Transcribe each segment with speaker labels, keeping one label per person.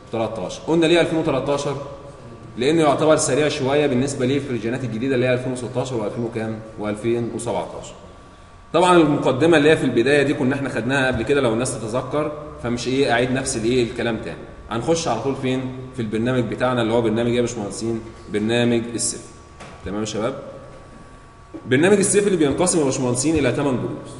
Speaker 1: 13 قلنا ليه 2013 لانه يعتبر سريع شويه بالنسبه ليه في الجينات الجديده اللي هي 2016 و2000 وكام و2017 طبعا المقدمه اللي هي في البدايه دي كنا احنا خدناها قبل كده لو الناس تتذكر فمش ايه اعيد نفس الايه الكلام تاني هنخش على طول فين في البرنامج بتاعنا اللي هو برنامج ايه يا باشمهندسين برنامج السيف تمام يا شباب برنامج السيف اللي بينقسم يا باشمهندسين الى 8 دروس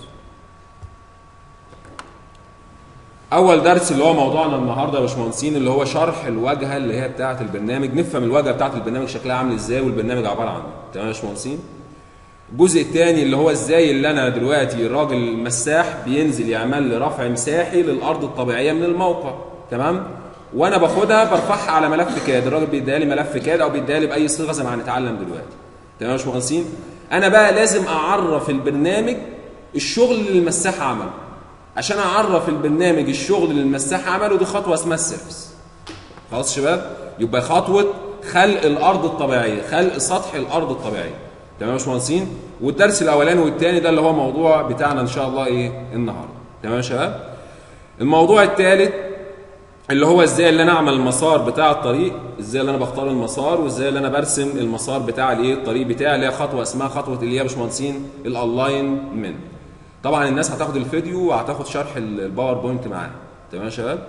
Speaker 1: اول درس اللي هو موضوعنا النهارده يا باشمهندسين اللي هو شرح الواجهه اللي هي بتاعه البرنامج نفهم الواجهه بتاعه البرنامج شكلها عامل ازاي والبرنامج عباره عن إيه. تمام يا باشمهندسين الجزء الثاني اللي هو ازاي اللي انا دلوقتي الراجل مساح بينزل يعمل لي رفع مساحي للارض الطبيعيه من الموقع تمام وانا باخدها برفعها على ملف كاد الراجل بيديها لي ملف كاد او بيديها لي باي صيغه زي ما هنتعلم دلوقتي تمام يا باشمهندسين انا بقى لازم اعرف البرنامج الشغل اللي المساح عمله عشان اعرف البرنامج الشغل اللي المساح عمله دي خطوه اسمها السيرفس خلاص يا شباب يبقى خطوه خلق الارض الطبيعيه خلق سطح الارض الطبيعيه تمام يا باشمهندسين والدرس الاولاني والثاني ده اللي هو موضوع بتاعنا ان شاء الله ايه النهارده تمام يا شباب الموضوع الثالث اللي هو ازاي اللي انا اعمل المسار بتاع الطريق ازاي اللي انا بختار المسار وازاي اللي انا برسم المسار بتاع الايه الطريق بتاعي اللي هي خطوه اسمها خطوه اللي هي يا باشمهندسين الالاينمنت طبعا الناس هتاخد الفيديو وهتاخد شرح الباوربوينت معاه تمام يا شباب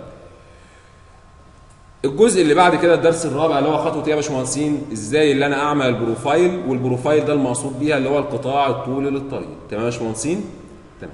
Speaker 1: الجزء اللي بعد كده الدرس الرابع اللي هو خطوه ايه يا باشمهندسين ازاي اللي انا اعمل بروفايل والبروفايل ده المقصود بيها اللي هو القطاع الطولي للطريق تمام يا باشمهندسين تمام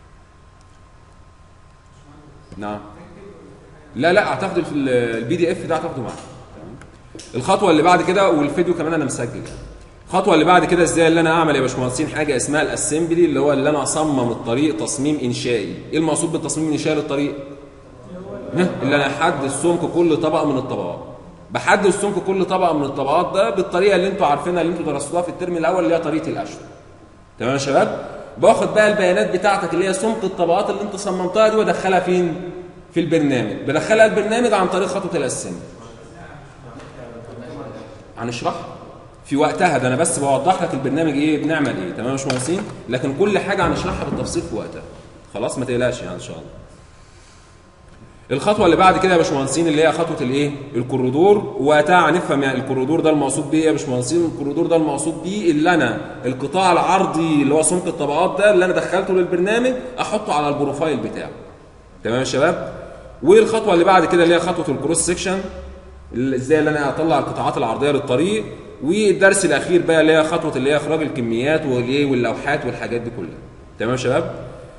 Speaker 1: نعم لا لا هتاخد في البي دي اف ده هتاخده معاك الخطوه اللي بعد كده والفيديو كمان انا مسجل الخطوه اللي بعد كده ازاي اللي انا اعمل يا باشمهندسين حاجه اسمها الاسمبلي اللي هو اللي انا اصمم الطريق تصميم انشائي ايه المقصود بالتصميم الانشائي للطريق اللي انا احدد سمك كل طبقه من الطبقات بحدد سمك كل طبقه من الطبقات ده بالطريقه اللي انتوا عارفينها اللي انتوا درستوها في الترم الاول اللي هي طريقه الاشهر تمام يا شباب باخد بقى البيانات بتاعتك اللي هي سمك الطبقات اللي انت صممتها دي وادخلها فين في البرنامج بدخلها البرنامج عن طريق خطوه الاسمبلي هنشرحها في وقتها ده انا بس بوضح لك البرنامج ايه بنعمل ايه تمام يا باشمهندسين لكن كل حاجه هنشرحها بالتفصيل في وقتها خلاص ما تقلقش يعني ان شاء الله الخطوه اللي بعد كده يا باشمهندسين اللي هي خطوه الايه الكوريدور وقتها هنفهم يعني الكوريدور ده المقصود بيه يا باشمهندسين الكوريدور ده المقصود بيه اللي انا القطاع العرضي اللي هو سمك الطبقات ده اللي انا دخلته للبرنامج احطه على البروفايل بتاعه تمام يا شباب والخطوه اللي بعد كده اللي هي خطوه الكروس سكشن ازاي اللي انا اطلع القطاعات العرضيه للطريق والدرس الاخير بقى اللي هي خطوه اللي هي اخراج الكميات والايه واللوحات والحاجات دي كلها تمام يا شباب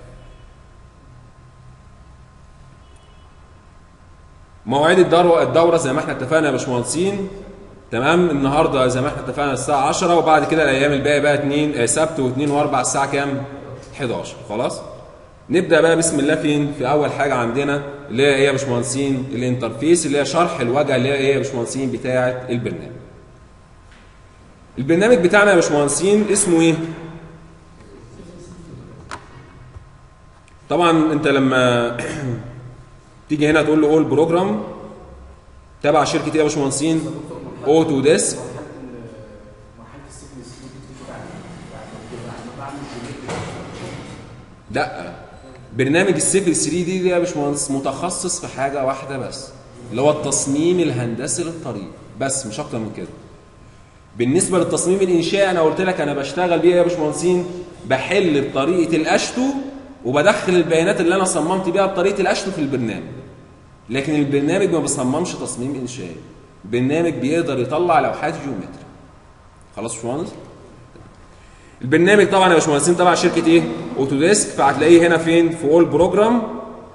Speaker 1: مواعيد الدوره الدوره زي ما احنا اتفقنا يا باشمهندسين تمام النهارده زي ما احنا اتفقنا الساعه 10 وبعد كده الايام الباقيه بقى 2 سبت و2 و4 الساعه كام 11 خلاص نبدا بقى بسم الله فين في اول حاجه عندنا اللي هي ايه يا باشمهندسين الانترفيس اللي هي شرح الواجهه اللي هي ايه يا باشمهندسين بتاعه البرنامج البرنامج بتاعنا يا باشمهندسين اسمه ايه طبعا انت لما تيجي هنا تقول له اول بروجرام تبع شركه ايه يا باشمهندسين اوتو ديسك لا برنامج السيفل 3 دي دي يا باشمهندس متخصص في حاجه واحده بس اللي هو التصميم الهندسي للطريق بس مش اكتر من كده بالنسبه للتصميم الانشائي انا قلت لك انا بشتغل بيه يا باشمهندسين بحل بطريقه الاشتو وبدخل البيانات اللي انا صممت بيها بطريقه الاشتو في البرنامج لكن البرنامج ما بيصممش تصميم انشائي البرنامج بيقدر يطلع لوحات جيومتري خلاص يا باشمهندس البرنامج طبعا يا باشمهندسين تبع شركه ايه اوتوديسك فهتلاقيه هنا فين في اول بروجرام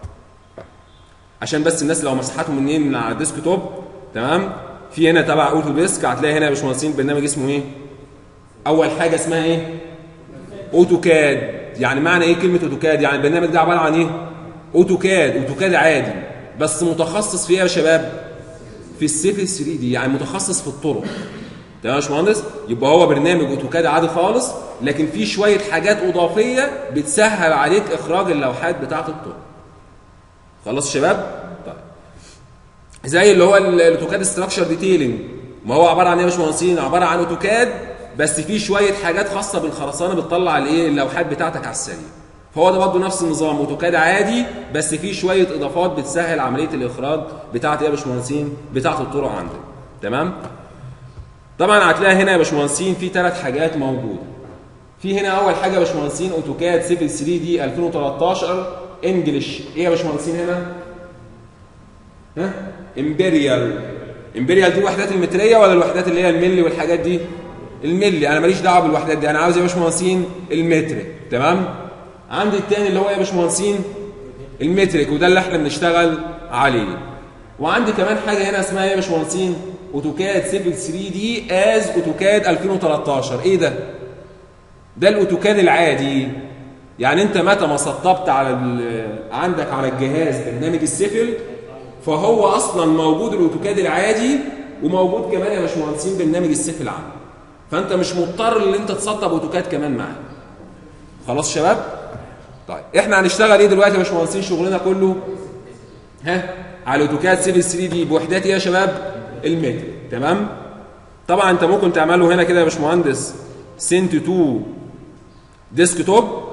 Speaker 1: عشان بس الناس لو مسحتهم منين من على الديسك توب تمام في هنا تبع اوتو ديسك هتلاقي هنا يا باشمهندسين برنامج اسمه ايه اول حاجه اسمها ايه اوتوكاد يعني معنى ايه كلمه اوتوكاد يعني البرنامج ده عباره عن ايه اوتوكاد اوتوكاد عادي بس متخصص في ايه يا شباب في السيفل 3 دي يعني متخصص في الطرق تمام يا باشمهندس يبقى هو برنامج اوتوكاد عادي خالص لكن في شويه حاجات اضافيه بتسهل عليك اخراج اللوحات بتاعه الطرق خلاص يا شباب طيب زي اللي هو الاوتوكاد ستراكشر ديتيلنج ما هو عباره عن ايه يا باشمهندسين عباره عن اوتوكاد بس فيه شويه حاجات خاصه بالخرسانه بتطلع الايه اللوحات بتاعتك على السريع هو ده برضه نفس النظام اوتوكاد عادي بس فيه شويه اضافات بتسهل عمليه الاخراج بتاعه ايه يا باشمهندسين بتاعه الطرق عندك تمام طبعا هتلاقي هنا يا باشمهندسين في ثلاث حاجات موجوده في هنا اول حاجه يا باشمهندسين اوتوكاد 7 3 دي 2013 انجلش ايه يا باشمهندسين هنا ها امبريال امبريال دي الوحدات المتريه ولا الوحدات اللي هي الملي والحاجات دي الملي انا ماليش دعوه بالوحدات دي انا عاوز يا باشمهندسين المتر تمام عندي الثاني اللي هو يا باشمهندسين المترك وده اللي احنا بنشتغل عليه وعندي كمان حاجه هنا اسمها ايه يا باشمهندسين اوتوكاد 7 3 دي از اوتوكاد 2013 ايه ده ده الاوتوكاد العادي يعني انت متى ما سطبت على عندك على الجهاز برنامج السفل فهو اصلا موجود الاوتوكاد العادي وموجود كمان يا باشمهندسين برنامج السفل عندك فانت مش مضطر ان انت تسطب اوتوكاد كمان معاه خلاص شباب طيب احنا هنشتغل ايه دلوقتي يا باشمهندسين شغلنا كله ها على الاوتوكاد 7 3 دي بوحدات ايه يا شباب المتر تمام طبعا انت ممكن تعمله هنا كده يا باشمهندس سنت تو ديسك توب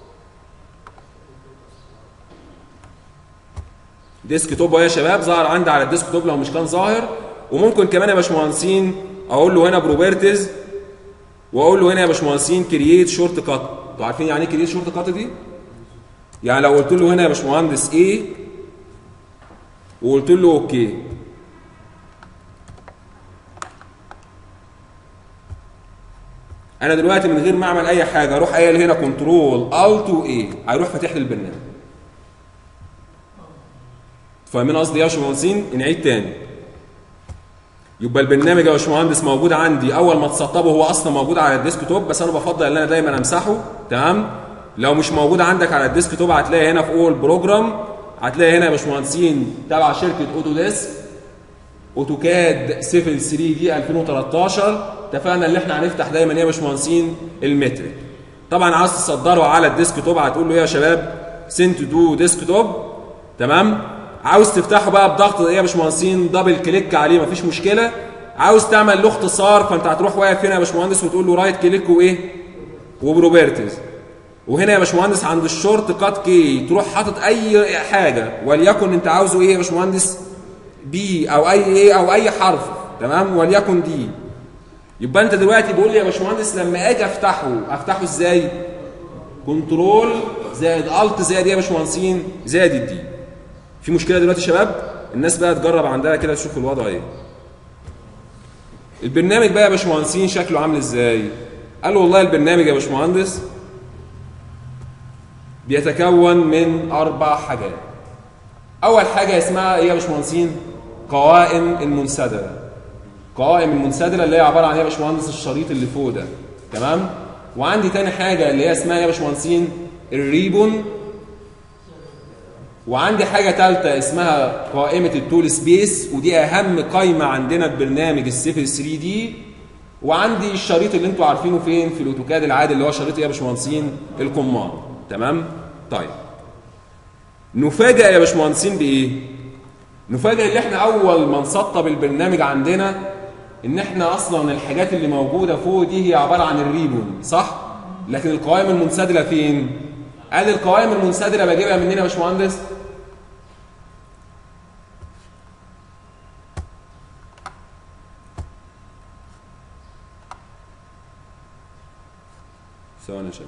Speaker 1: ديسك توب يا شباب ظهر عندي على الديسك توب لو مش كان ظاهر وممكن كمان يا باشمهندسين اقول له هنا بروبرتيز واقول له هنا يا باشمهندسين كرييت شورت كات انتوا عارفين يعني ايه كرييت شورت كات دي يعني لو قلت له هنا يا باشمهندس ايه وقلت له اوكي انا دلوقتي من غير ما اعمل اي حاجه اروح قايل هنا كنترول الت وايه هيروح فاتح لي البرنامج فاهمين قصدي ايه يا باشمهندسين نعيد تاني يبقى البرنامج يا باشمهندس موجود عندي اول ما تسطبه هو اصلا موجود على الديسك توب بس انا بفضل ان انا دايما امسحه تمام لو مش موجود عندك على الديسك توب هتلاقي هنا في اول بروجرام هتلاقي هنا يا باشمهندسين تبع شركه اوتو ديسك اوتوكاد 7 3 دي 2013 اتفقنا ان احنا هنفتح دايما ايه يا باشمهندسين المترك طبعا عاوز تصدره على الديسك توب هتقول له ايه يا شباب سنت دو ديسك توب تمام عاوز تفتحه بقى بضغط ايه يا باشمهندسين دبل كليك عليه مفيش مشكله عاوز تعمل له اختصار فانت هتروح واقف هنا يا باشمهندس وتقول له رايت كليك وايه وبروبرتيز وهنا يا باشمهندس عند الشورت كات كي تروح حاطط اي حاجه وليكن انت عاوزه ايه يا باشمهندس بي او اي ايه او اي حرف تمام وليكن دي يبقى انت دلوقتي بقول لي يا باشمهندس لما اجي افتحه افتحه ازاي كنترول زائد الت زائد ايه يا باشمهندسين زائد الدي في مشكله دلوقتي يا شباب الناس بقى تجرب عندها كده تشوف الوضع ايه البرنامج بقى يا باشمهندسين شكله عامل ازاي قالوا والله البرنامج يا باشمهندس بيتكون من اربع حاجات اول حاجه اسمها ايه يا باشمهندسين قوائم المنسدله قوائم المنسدله اللي هي عباره عن ايه يا باشمهندس الشريط اللي فوق ده تمام وعندي تاني حاجه اللي هي اسمها يا باشمهندسين الريبون وعندي حاجه ثالثه اسمها قائمه التول سبيس ودي اهم قائمه عندنا في برنامج السيفل 3 دي وعندي الشريط اللي انتوا عارفينه فين في الاوتوكاد العادي اللي هو شريط ايه يا باشمهندسين الكوماند تمام طيب نفاجئ يا باشمهندسين بايه نفاجئ ان احنا اول ما نسطب البرنامج عندنا ان احنا اصلا الحاجات اللي موجوده فوق دي هي عباره عن الريبون صح لكن القوائم المنسدله فين قال القوائم المنسدله بجيبها منين يا باشمهندس ثواني يا شباب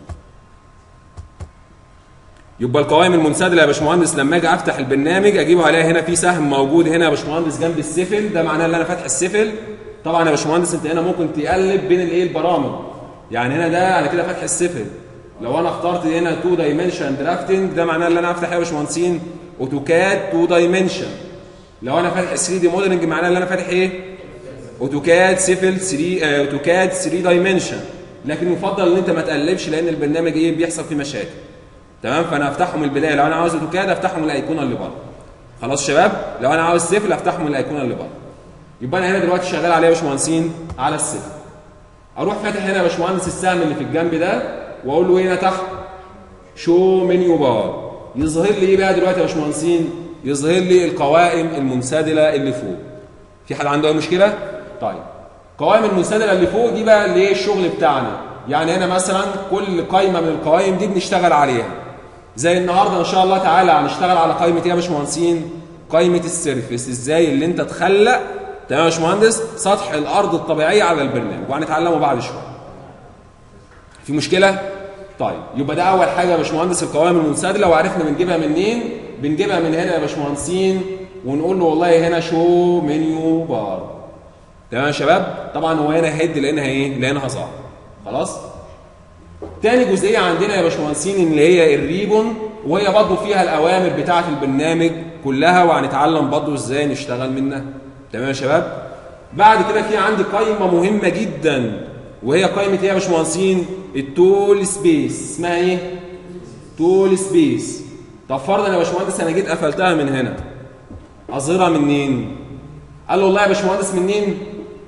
Speaker 1: يبقى القوائم المنسدله يا باشمهندس لما اجي افتح البرنامج اجيبه عليها هنا في سهم موجود هنا يا باشمهندس جنب السفل ده معناه ان انا فاتح السفل طبعا يا باشمهندس انت هنا ممكن تقلب بين الايه البرامج يعني هنا ده انا كده فاتح السفل لو انا اخترت هنا 2 دايمنشن درافتنج ده معناه ان انا افتح ايه يا باشمهندسين اوتوكاد 2 دايمنشن لو انا فاتح 3 دي موديلنج معناه ان انا فاتح ايه اوتوكاد سيفل 3 آه اوتوكاد 3 دايمنشن لكن يفضل ان انت ما تقلبش لان البرنامج ايه بيحصل فيه مشاكل تمام فانا افتحه من البدايه لو انا عاوز اوتوكاد افتحه من الايقونه اللي بره خلاص شباب لو انا عاوز سيفل افتحه من الايقونه اللي بره يبقى انا هنا دلوقتي شغال عليه يا باشمهندسين على السيفل اروح فاتح هنا يا باشمهندس السهم اللي في الجنب ده واقول له هنا تحت شو منيو بار يظهر لي ايه بقى دلوقتي يا باشمهندسين يظهر لي القوائم المنسدله اللي فوق في حد عنده اي مشكله طيب القوائم المنسدله اللي فوق دي بقى اللي هي الشغل بتاعنا يعني هنا مثلا كل قائمه من القوائم دي بنشتغل عليها زي النهارده ان شاء الله تعالى هنشتغل على قائمه ايه يا باشمهندسين قائمه السيرفيس ازاي اللي انت تخلق تمام يا باشمهندس سطح الارض الطبيعيه على البرنامج وهنتعلمه بعد شويه في مشكله طيب يبقى ده اول حاجه يا باشمهندس القوائم المنسدله وعرفنا بنجيبها منين بنجيبها من هنا يا باشمهندسين ونقول له والله هنا شو منيو بار تمام يا شباب طبعا هو هنا هيد لانها ايه لانها ظهر خلاص تاني جزئيه عندنا يا باشمهندسين اللي هي الريبون وهي برضه فيها الاوامر بتاعه البرنامج كلها وهنتعلم برضه ازاي نشتغل منها تمام يا شباب بعد كده في عندي قائمه مهمه جدا وهي قائمه ايه يا باشمهندسين التول سبيس اسمها ايه تول سبيس طب فرضا يا باشمهندس انا جيت قفلتها من هنا اظهرها منين قال له والله يا باشمهندس منين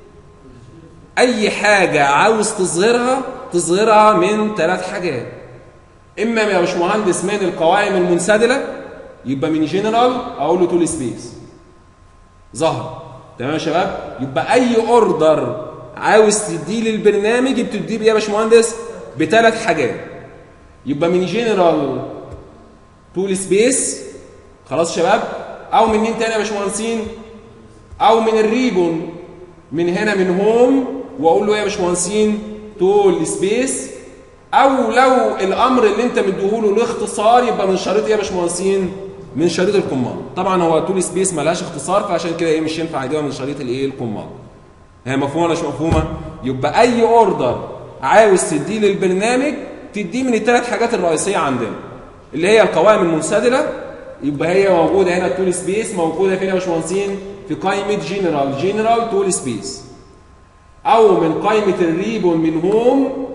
Speaker 1: اي حاجه عاوز تظهرها تظهرها من ثلاث حاجات اما يا باشمهندس من القوائم المنسدله يبقى من جنرال اقول له تول سبيس ظهر تمام يا شباب يبقى اي اوردر عاوز تديه للبرنامج بتديه يا باشمهندس بثلاث حاجات يبقى من جنرال تول سبيس خلاص يا شباب او من مين تاني يا باشمهندسين او من الريبون من هنا من هوم واقول له ايه يا باشمهندسين تول سبيس او لو الامر اللي انت مديهوله له اختصار يبقى من شريط ايه يا باشمهندسين من شريط الكوماند طبعا هو تول سبيس ملهاش اختصار فعشان كده ايه مش ينفع يجيبها من شريط الايه الكوماند هي مفهومه ولا مش مفهومه يبقى اي اوردر عاوز تديه للبرنامج تديه من الثلاث حاجات الرئيسيه عندنا اللي هي القوائم المنسدله يبقى هي موجوده هنا التول سبيس موجوده فين يا باشمهندسين في قائمه جنرال جنرال تول سبيس او من قائمه الريبون من هوم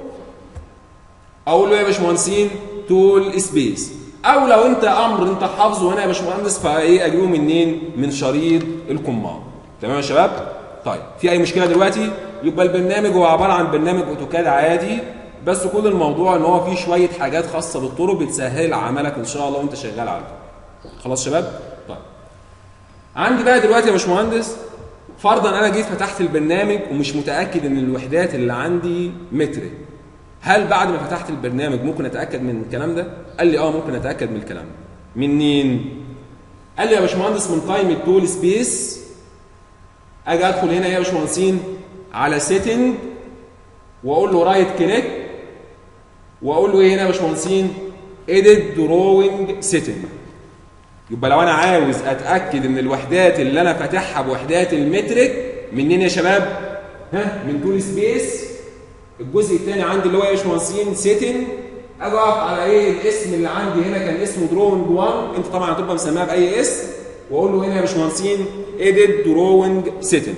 Speaker 1: اقول له يا باشمهندسين تول سبيس او لو انت امر انت حافظه هنا يا باشمهندس فايه اجيبه منين من شريط الكوماند تمام يا شباب طيب في اي مشكله دلوقتي يبقى البرنامج هو عباره عن برنامج اوتوكاد عادي بس كل الموضوع ان هو فيه شويه حاجات خاصه بالطرق بتسهل عملك ان شاء الله وانت شغال عليه خلاص شباب طيب عندي بقى دلوقتي يا باشمهندس فرضا انا جيت فتحت البرنامج ومش متاكد ان الوحدات اللي عندي متري هل بعد ما فتحت البرنامج ممكن اتاكد من الكلام ده قال لي اه ممكن اتاكد من الكلام ده منين قال لي يا باشمهندس من قائمه تول سبيس اجي ادخل هنا يا باشمهندسين على سيتنج واقول له رايت كليك واقول له ايه هنا يا باشمهندسين اديت دروينج سيتنج يبقى لو انا عاوز اتاكد ان الوحدات اللي انا فاتحها بوحدات المترك منين يا شباب ها من تول سبيس الجزء الثاني عندي اللي هو يا باشمهندسين سيتنج اجي اقف على ايه الاسم اللي عندي هنا كان اسمه دروينج 1 انت طبعا هتبقى مسميها باي اسم واقول له هنا يا باشمهندسين edit drawing setting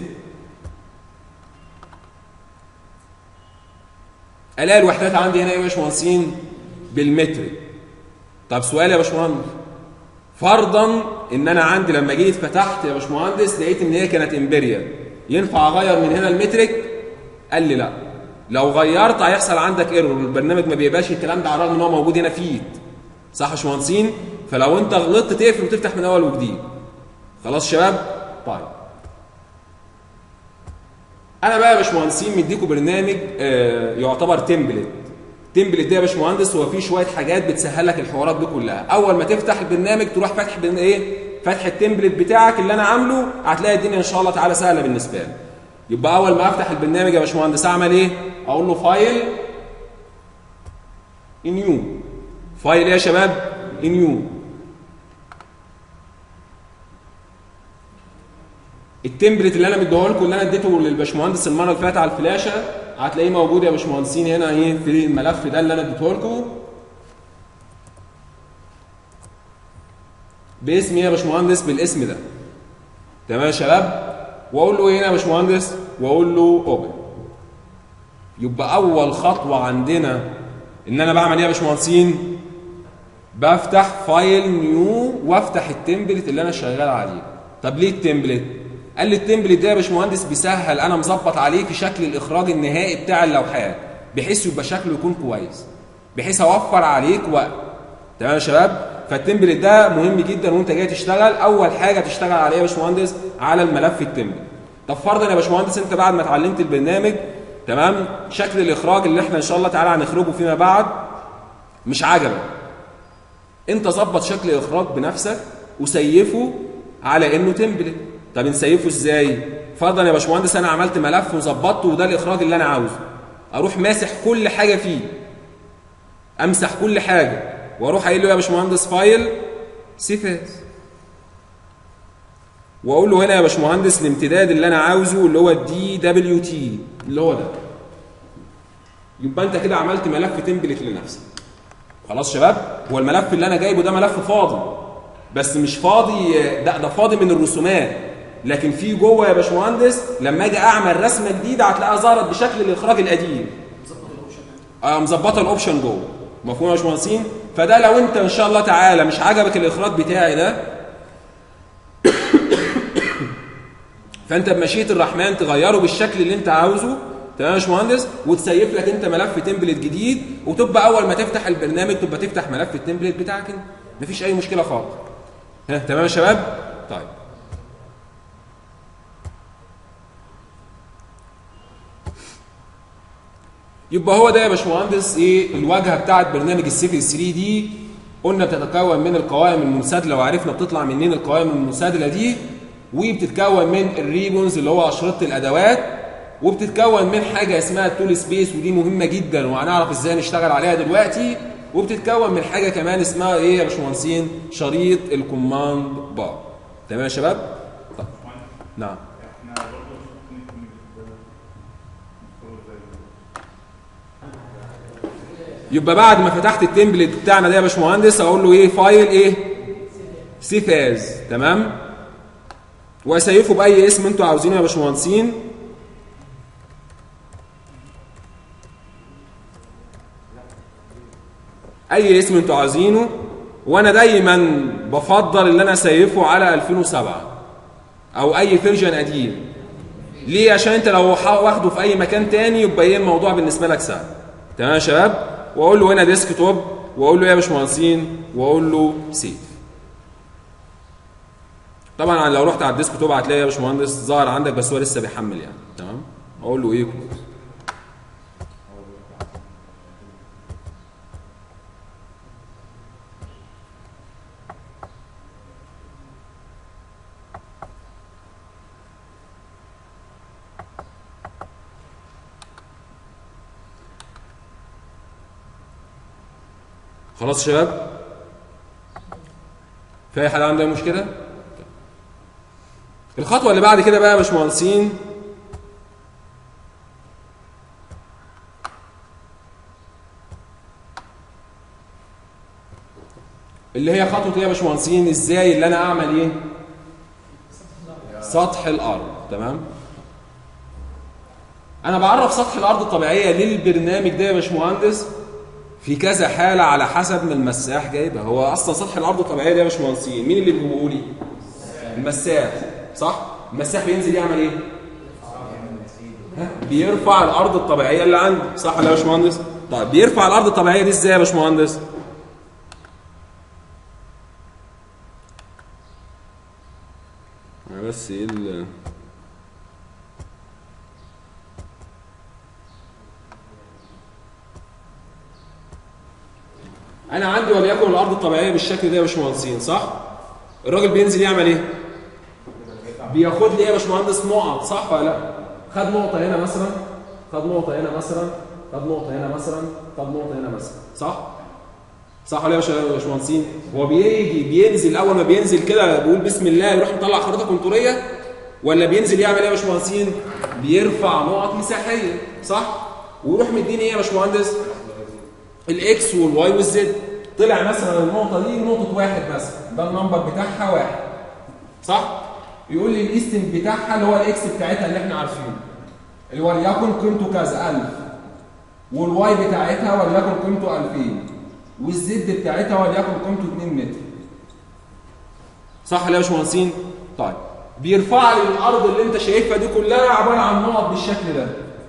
Speaker 1: الاقي الوحدات عندي هنا ايه يا باشمهندسين بالمتر طب سؤال يا باشمهندس فرضا ان انا عندي لما جيت فتحت يا باشمهندس لقيت ان هي كانت امبريال ينفع اغير من هنا المترك قال لي لا لو غيرت هيحصل عندك ايرور البرنامج ما بيبقاش الكلام ده على الرغم ان هو موجود هنا فيد صح يا باشمهندسين فلو انت غلطت تقفل وتفتح من اول وجديد خلاص شباب طيب انا بقى يا باشمهندسين مديكم برنامج آه يعتبر تمبلت تمبلت ده يا باشمهندس هو فيه شويه حاجات بتسهل لك الحوارات دي كلها اول ما تفتح البرنامج تروح فاتح بن ايه فتح التمبلت بتاعك اللي انا عامله هتلاقي الدنيا ان شاء الله تعالى سهله بالنسبه لك يبقى اول ما افتح البرنامج يا باشمهندس اعمل ايه اقول له فايل نيو فايل ايه يا شباب نيو التمبلت اللي انا مديه لكم اللي انا اديته للباشمهندس المره اللي فاتت على الفلاشه هتلاقيه موجود يا باشمهندسين هنا ايه في الملف ده اللي انا اديته لكم باسم ايه يا باشمهندس بالاسم ده تمام يا شباب واقول له ايه هنا يا باشمهندس واقول له اوبن يبقى اول خطوه عندنا ان انا بعمل ايه يا باشمهندسين بفتح فايل نيو وافتح التمبلت اللي انا شغال عليه طب ليه التمبلت قال لي التمبلت ده يا باشمهندس بيسهل انا مظبط عليه في شكل الاخراج النهائي بتاع اللوحات بحيث يبقى شكله يكون كويس بحيث اوفر عليك وقت تمام يا شباب فالتمبلت ده مهم جدا وانت جاي تشتغل اول حاجه تشتغل عليها يا باشمهندس على الملف التمبلت طب فرضا يا باشمهندس انت بعد ما اتعلمت البرنامج تمام شكل الاخراج اللي احنا ان شاء الله تعالى هنخرجه فيما بعد مش عجبك انت ظبط شكل الاخراج بنفسك وسيفه على انه تمبلت طب نسيفه ازاي فرضا يا باشمهندس انا عملت ملف وظبطته وده الاخراج اللي انا عاوزه اروح ماسح كل حاجه فيه امسح كل حاجه واروح قايل له يا باشمهندس فايل سيفاس واقول له هنا يا باشمهندس الامتداد اللي انا عاوزه اللي هو الدي دبليو تي اللي هو ده يبقى انت كده عملت ملف تمبلت لنفسك خلاص شباب هو الملف اللي انا جايبه ده ملف فاضي بس مش فاضي ده ده فاضي من الرسومات لكن في جوه يا باشمهندس لما اجي اعمل رسمه جديده هتلاقيها ظهرت بشكل الاخراج القديم اه مظبطه الاوبشن جوه مفهوم يا باشمهندسين فده لو انت ان شاء الله تعالى مش عجبك الاخراج بتاعي ده فانت بمشيئه الرحمن تغيره بالشكل اللي انت عاوزه تمام يا باشمهندس وتسيف لك انت ملف تمبلت جديد وتبقى اول ما تفتح البرنامج تبقى تفتح ملف التمبلت بتاعك انت مفيش اي مشكله خالص ها تمام يا شباب طيب يبقى هو ده يا باشمهندس ايه الواجهه بتاعه برنامج السيفل 3 دي قلنا بتتكون من القوائم المنسدله وعرفنا بتطلع منين القوائم المنسدله دي وبتتكون من الريبونز اللي هو اشرطه الادوات وبتتكون من حاجه اسمها التول سبيس ودي مهمه جدا وهنعرف ازاي نشتغل عليها دلوقتي وبتتكون من حاجه كمان اسمها ايه يا باشمهندسين شريط الكوماند بار تمام يا شباب طيب. نعم
Speaker 2: احنا برضه ممكن
Speaker 1: يبقى بعد ما فتحت التمبلت بتاعنا ده يا باشمهندس اقول له ايه فايل ايه سيف از تمام واسيفه باي اسم انتوا عاوزينه يا باشمهندسين اي اسم انتوا عاوزينه وانا دايما بفضل ان انا اسيفه على 2007 او اي فيرجن قديم ليه عشان انت لو واخده في اي مكان تاني يبقى ايه الموضوع بالنسبه لك سهل تمام يا شباب واقول له هنا ديسك توب واقول له يا باشمهندسين واقول له سيف طبعا لو رحت على الديسك توب هتلاقي يا باشمهندس ظاهر عندك بس هو لسه بيحمل يعني تمام اقول له ايه كلوز خلاص يا شباب في اي حد عنده أي مشكله الخطوه اللي بعد كده بقى يا باشمهندسين اللي هي خطوه ايه يا باشمهندسين ازاي اللي انا اعمل ايه سطح الارض تمام انا بعرف سطح الارض الطبيعيه للبرنامج ده يا باشمهندس في كذا حالة على حسب ما المساح جايبها هو أصلا سطح الأرض الطبيعية دي يا باشمهندسين مين اللي بيجيبه لي؟ المساح صح؟ المساح بينزل يعمل إيه؟ ها؟ بيرفع الأرض الطبيعية اللي عندي صح ولا يا باشمهندس؟ طيب بيرفع الأرض الطبيعية دي إزاي يا باشمهندس؟ أنا بس إيه ال- انا عندي وليكن الارض الطبيعيه بالشكل ده يا باشمهندسين صح الراجل بينزل يعمل ايه بياخد لي ايه يا باشمهندس نقط صح ولا لا خد نقطه هنا مثلا خد نقطه هنا مثلا خد نقطه هنا مثلا خد نقطه هنا مثلا صح صح ولا يا باشا- يا باشمهندسين هو بيجي بينزل اول ما بينزل كده بيقول بسم الله يروح مطلع خريطه كونتوريه ولا بينزل يعمل ايه يا باشمهندسين بيرفع نقط مساحيه صح ويروح مديني ايه يا باشمهندس الاكس والواي والزد طلع مثلا النقطه دي نقطه واحد مثلا ده النمبر بتاعها واحد صح يقول لي الايستنج بتاعها اللي هو الاكس بتاعتها اللي احنا عارفينه اللي وليكن قيمته كذا 1000 والواي بتاعتها وليكن قيمته 2000 والزد بتاعتها وليكن قيمته 2 متر صح ولا يا باشمهندسين طيب بيرفع لي الارض اللي انت شايفها دي كلها عباره عن نقط بالشكل ده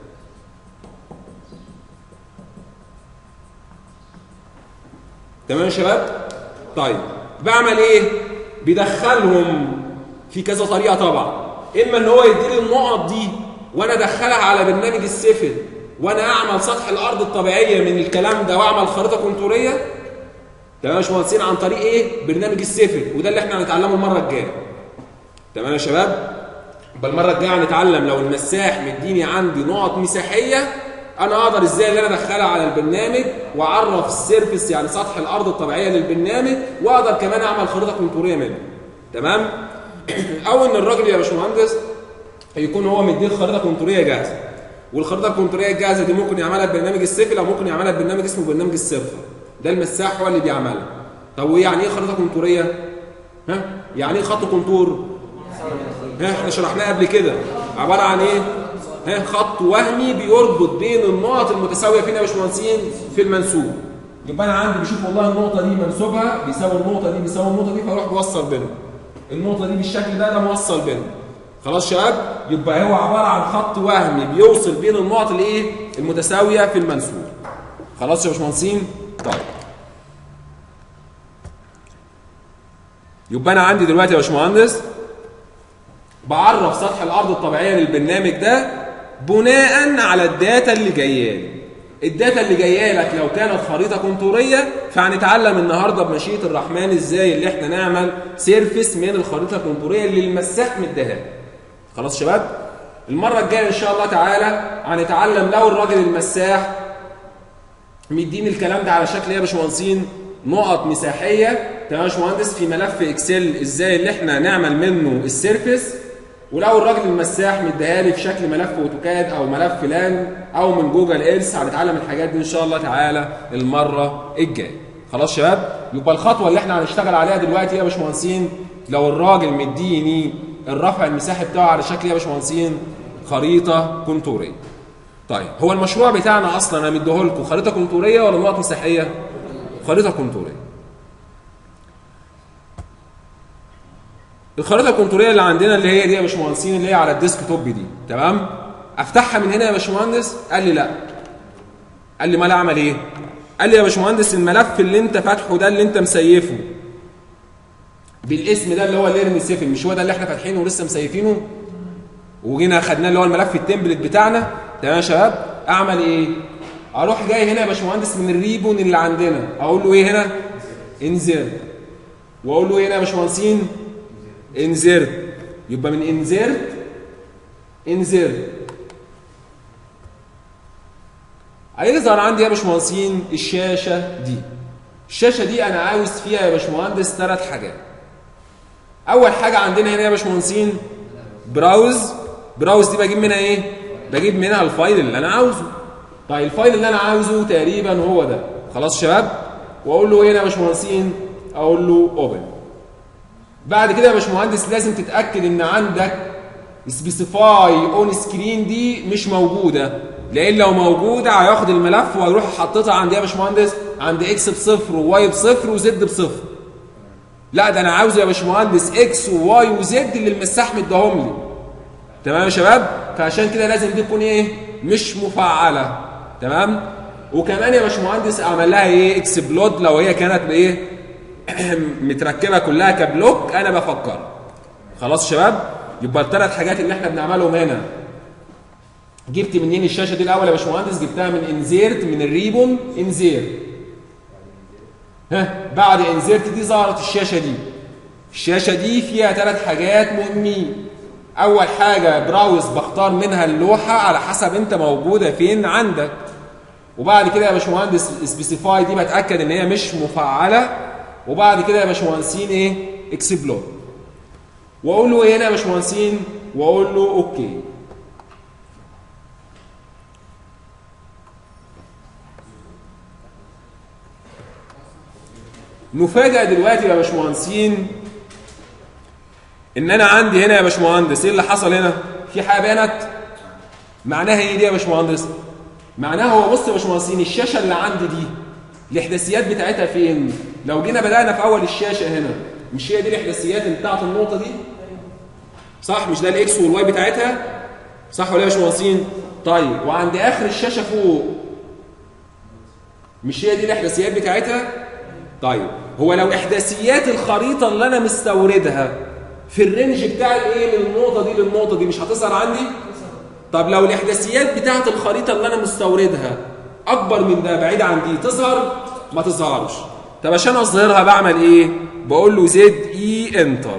Speaker 1: تمام يا شباب طيب بعمل ايه بيدخلهم في كذا طريقه طبعا اما ان هو يديلي النقط دي وانا ادخلها على برنامج السيفل وانا اعمل سطح الارض الطبيعيه من الكلام ده واعمل خريطه كونتوريه تمام يا باشمهندسين عن طريق ايه برنامج السيفل وده اللي احنا هنتعلمه المره الجايه تمام يا شباب يبقى المره الجايه هنتعلم لو المساح مديني عندي نقط مساحيه انا اقدر ازاي ان انا ادخلها على البرنامج واعرف السيرفس يعني سطح الارض الطبيعيه للبرنامج واقدر كمان اعمل خريطه كونتوريه منه تمام او ان الراجل يا باشمهندس يكون هو مديه خريطه كونتوريه جاهزه والخريطه الكونتوريه الجاهزه دي ممكن يعملها ببرنامج السيفل او ممكن يعملها ببرنامج اسمه برنامج السيرفر ده المساح هو اللي بيعملها طب ويعني ايه خريطه كونتوريه ها يعني ايه خط كونتور ها احنا شرحناه قبل كده عباره عن ايه ها خط وهمي بيربط بين النقط المتساويه فين يا باشمهندسين في المنسوب يبقى انا عندي بشوف والله النقطه دي منسوبها بيساوي النقطه دي بيساوي النقطه دي فاروح بوصل بينهم النقطه دي بالشكل ده انا موصل بينهم خلاص شباب يبقى هو عباره عن خط وهمي بيوصل بين النقط الايه المتساويه في المنسوب خلاص يا باشمهندسين طيب يبقى انا عندي دلوقتي يا باشمهندس بعرف سطح الارض الطبيعيه للبرنامج ده بناء على الداتا اللي جايه لي الداتا اللي جايه لك لو كانت خريطه كونتوريه فهنتعلم النهارده بمشيئه الرحمن ازاي اللي احنا نعمل سيرفيس من الخريطه الكونتوريه اللي المساح مديها خلاص شباب المره الجايه ان شاء الله تعالى هنتعلم لو الراجل المساح مديني الكلام ده على شكل ايه يا باشمهندسين نقط مساحيه تمام يا باشمهندس في ملف اكسل ازاي اللي احنا نعمل منه السيرفيس ولو الراجل المساح مديها لي في شكل ملف اوتوكاد او ملف لان او من جوجل ايرث هنتعلم الحاجات دي ان شاء الله تعالى المره الجايه خلاص شباب يبقى الخطوه اللي احنا هنشتغل عليها دلوقتي يا باشمهندسين لو الراجل مديني الرفع المساحي بتاعه على شكل يا باشمهندسين خريطه كونتوريه طيب هو المشروع بتاعنا اصلا انا مديه لكم خريطه كونتوريه ولا نقط مساحيه خريطه كونتوريه الخريطه الكونتوريه اللي عندنا اللي هي دي يا باشمهندسين اللي هي على الديسك توب دي تمام افتحها من هنا يا باشمهندس قال لي لا قال لي ما لا اعمل ايه قال لي يا باشمهندس الملف اللي انت فاتحه ده اللي انت مسيفه بالاسم ده اللي هو ليرن سيفن مش هو ده اللي احنا فاتحينه ولسه مسيفينه وجينا خدناه اللي هو الملف التمبلت بتاعنا تمام يا شباب اعمل ايه اروح جاي هنا يا باشمهندس من الريبون اللي عندنا اقول له ايه هنا انزل واقول له ايه هنا يا باشمهندسين انزرت يبقى من انزرت انزرت هيظهر عندي يا باشمهندسين الشاشه دي الشاشه دي انا عاوز فيها يا باشمهندس ثلاث حاجات اول حاجه عندنا هنا يا باشمهندسين براوز براوز دي بجيب منها ايه بجيب منها الفايل اللي انا عاوزه طيب الفايل اللي انا عاوزه تقريبا هو ده خلاص شباب واقول له ايه هنا يا باشمهندسين اقول له اوبن بعد كده يا باشمهندس لازم تتاكد ان عندك سبيسيفاي اون سكرين دي مش موجوده لان لو موجوده هياخد الملف وهيروح حاططها عند يا باشمهندس عند اكس بصفر وواي بصفر وزد بصفر لا ده انا عاوز يا باشمهندس اكس وواي وزد اللي المساح مديهم لي تمام يا شباب فعشان كده لازم دي تكون ايه مش مفعله تمام وكمان يا باشمهندس اعمل لها ايه اكسبلود لو هي كانت بايه متركبه كلها كبلوك انا بفكر خلاص شباب يبقى الثلاث حاجات اللي احنا بنعملهم هنا جبت منين الشاشه دي الاول يا باشمهندس جبتها من انزيرت من الريبون انزير ها بعد انزيرت دي ظهرت الشاشه دي الشاشه دي فيها ثلاث حاجات مهمين اول حاجه براوز بختار منها اللوحه على حسب انت موجوده فين عندك وبعد كده يا باشمهندس سبيسيفاي دي بتاكد ان هي مش مفعله وبعد كده يا باشمهندسين ايه اكسبلور واقول له ايه هنا يا باشمهندسين واقول له اوكي نفاجئ دلوقتي يا باشمهندسين ان انا عندي هنا يا باشمهندس ايه اللي حصل هنا في حاجه بانت معناها ايه دي يا باشمهندس معناها هو بص يا باشمهندسين الشاشه اللي عندي دي الاحداثيات بتاعتها فين لو جينا بدانا في اول الشاشه هنا مش هي دي الاحداثيات بتاعت النقطه دي صح مش ده الاكس والواي بتاعتها صح ولا يا باشمهندسين طيب وعند اخر الشاشه فوق مش هي دي الاحداثيات بتاعتها طيب هو لو احداثيات الخريطه اللي انا مستوردها في الرينج بتاع الايه من النقطه دي للنقطه دي مش هتظهر عندي طب لو الاحداثيات بتاعت الخريطه اللي انا مستوردها اكبر من ده بعيد عن دي تظهر ما تظهرش طب عشان اظهرها بعمل ايه بقول له زد اي انتر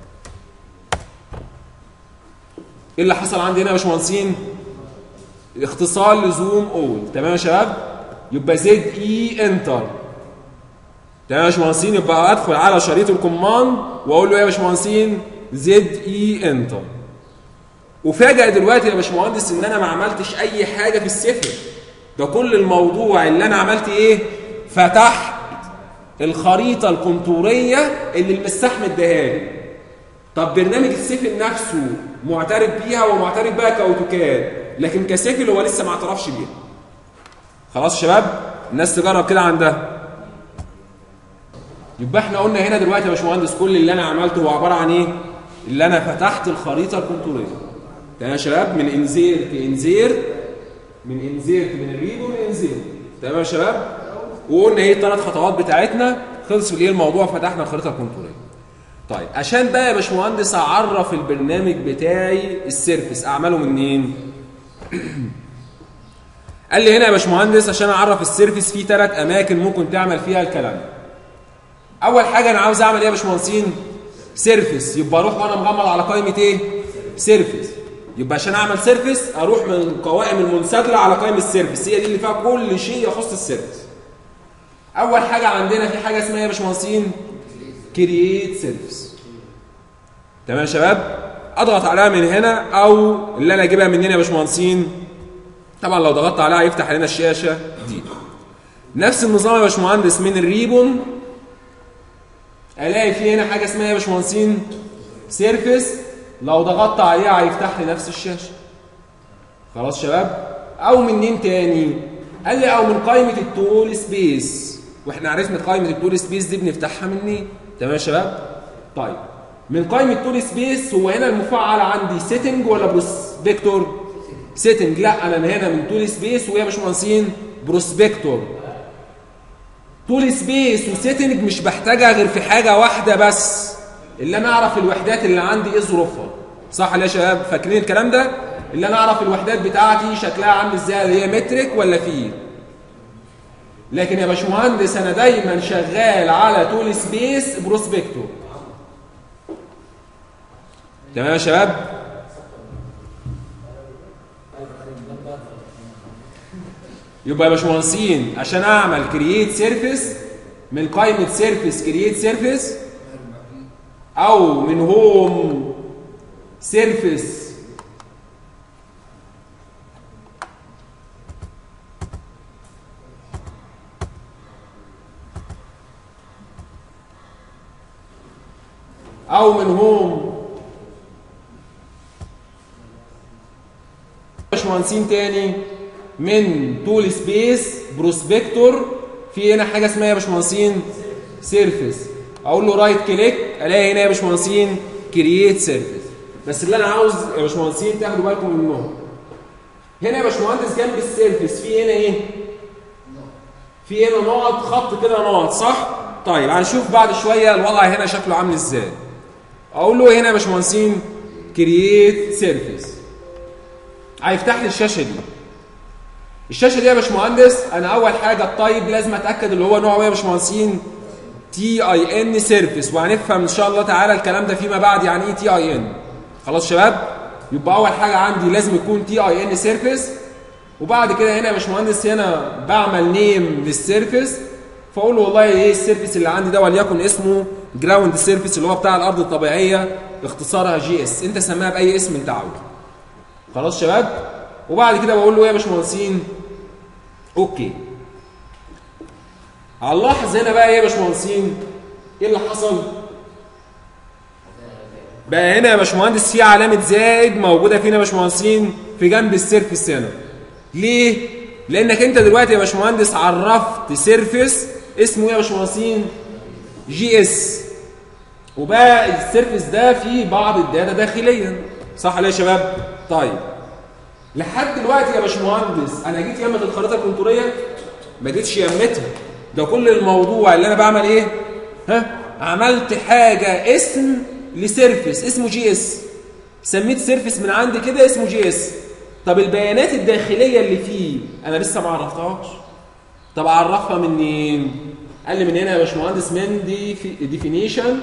Speaker 1: ايه اللي حصل عندي هنا يا باشمهندسين اختصار لزوم اول تمام يا شباب يبقى زد اي انتر تمام يا باشمهندسين يبقى ادخل على شريط الكوماند واقول له ايه يا باشمهندسين زد اي انتر وفاجئ دلوقتي يا باشمهندس ان انا ما عملتش اي حاجه في السفر ده كل الموضوع اللي انا عملت ايه فتحت الخريطه الكونتوريه اللي المساح مديها لي طب برنامج السفل نفسه معترف بيها ومعترف بها كاوتوكاد لكن كسفل هو لسه ما اعترفش بيها خلاص يا شباب الناس تجرب كده عندها يبقى احنا قلنا هنا دلوقتي يا باشمهندس كل اللي انا عملته هو عباره عن ايه اللي انا فتحت الخريطه الكونتوريه تمام يا شباب من انزير انزير من انزير من الريبو لانزير تمام يا شباب وقلنا ايه الثلاث خطوات بتاعتنا خلص الايه الموضوع فتحنا الخريطه الكونتوريه طيب عشان بقى يا باشمهندس اعرف البرنامج بتاعي السيرفس اعمله منين قال لي هنا يا باشمهندس عشان اعرف السيرفس في ثلاث اماكن ممكن تعمل فيها الكلام ده اول حاجه انا عاوز اعمل ايه يا باشمهندسين سيرفس يبقى اروح وانا مغمض على قائمه ايه سيرفس يبقى عشان اعمل سيرفس اروح من القوائم المنسدله على قائمه السيرفس هي دي اللي فيها كل شيء يخص السيرفس اول حاجه عندنا في حاجه اسمها يا باشمهندسين كرييت سيرفس تمام يا شباب اضغط عليها من هنا او اللي انا اجيبها من هنا يا باشمهندسين طبعا لو ضغطت عليها هيفتح لنا الشاشه دي نفس النظام يا باشمهندس من الريبون الاقي في هنا حاجه اسمها يا باشمهندسين سيرفس لو ضغطت عليها هيفتح لي نفس الشاشه خلاص شباب او منين تاني قال لي او من قائمه التول سبيس واحنا عرفنا قائمه التول سبيس دي بنفتحها منين تمام يا شباب طيب من قائمه التول سبيس هو هنا المفعل عندي سيتنج ولا بروسبكتور سيتنج لا انا هنا من تول سبيس وهي مش مهندسين بروسبكتور تول سبيس وسيتنج مش بحتاجها غير في حاجه واحده بس اللي انا اعرف الوحدات اللي عندي ايه ظروفها صح يا شباب فاكرين الكلام ده اللي انا اعرف الوحدات بتاعتي شكلها عامل ازاي اللي هي مترك ولا فيل لكن يا باشمهندس انا دايما شغال على تول سبيس بروسبكتور تمام يا شباب يبقى يا باشمهندسين عشان اعمل كرييت سيرفيس من قائمه سيرفيس كرييت سيرفيس او من هوم سيرفيس او من هوم باشمهندسين تاني من تول سبيس بروسبكتور في هنا حاجه اسمها يا باشمهندسين سيرفيس اقول له رايت كليك الاقي هنا يا باشمهندسين كرييت سيرفيس بس اللي انا عاوز يا باشمهندسين تاخدوا بالكم منهم هنا يا باشمهندس جنب السيرفيس في هنا ايه في هنا نقط خط كده نقط صح طيب هنشوف بعد شويه الوضع هنا شكله عامل ازاي اقول له هنا يا باشمهندسين كرييت سيرفيس هيفتح لي الشاشه دي الشاشه دي يا باشمهندس انا اول حاجه الطيب لازم اتاكد اللي هو نوعه ايه يا باشمهندسين تي اي ان سيرفيس وهنفهم ان شاء الله تعالى الكلام ده فيما بعد يعني ايه تي اي ان خلاص شباب يبقى اول حاجه عندي لازم يكون تي اي ان سيرفيس وبعد كده هنا يا باشمهندس هنا بعمل نيم للسيرفيس فاقول له والله ايه السيرفيس اللي عندي ده وليكن اسمه جراوند سيرفيس اللي هو بتاع الارض الطبيعيه اختصارها جي اس انت سميها باي اسم انت عاوزه خلاص شباب وبعد كده بقول له ايه يا باشمهندسين اوكي هنلاحظ هنا بقى ايه يا باشمهندسين ايه اللي حصل بقى هنا يا باشمهندس في علامه زائد موجوده فينا يا باشمهندسين في جنب السيرفيس هنا ليه لانك انت دلوقتي يا باشمهندس عرفت سيرفيس اسمه ايه يا باشمهندسين جي اس وبقى السيرفيس ده فيه بعض الداتا داخليا صح ولا يا شباب طيب لحد دلوقتي يا باشمهندس انا جيت يمت الخريطه الكونتوريه ما جيتش يمتها ده كل الموضوع اللي انا بعمل ايه ها عملت حاجه اسم لسيرفيس اسمه جي اس سميت سيرفيس من عندي كده اسمه جي اس طب البيانات الداخليه اللي فيه انا لسه ما عرفتهاش طب اعرفها منين قال لي من هنا يا باشمهندس من دي ديفينيشن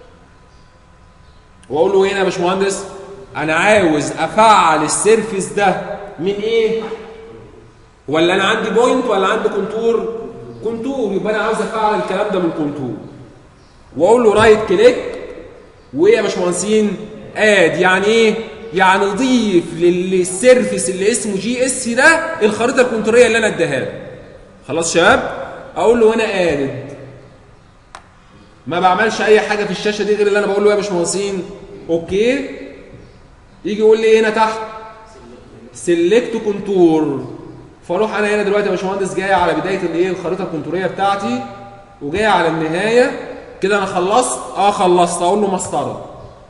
Speaker 1: واقول له هنا يا باشمهندس انا عاوز افعل السيرفيس ده من ايه ولا انا عندي بوينت ولا عندي كونتور كونتور يبقى انا عاوز افعل الكلام ده من كونتور واقول له رايت كليك وايه يا باشمهندسين اد يعني ايه يعني ضيف للسيرفيس اللي اسمه جي اس ده الخريطه الكونتوريه اللي انا اديها له خلاص شباب اقول له هنا ادد ما بعملش اي حاجه في الشاشه دي غير اللي انا بقول له يا باشمهندسين اوكي يجي يقول لي هنا تحت سيلكت كونتور فاروح انا هنا دلوقتي يا باشمهندس جاي على بدايه الايه الخريطه الكونتوريه بتاعتي وجاي على النهايه كده انا خلصت اه خلصت اقول له مسطره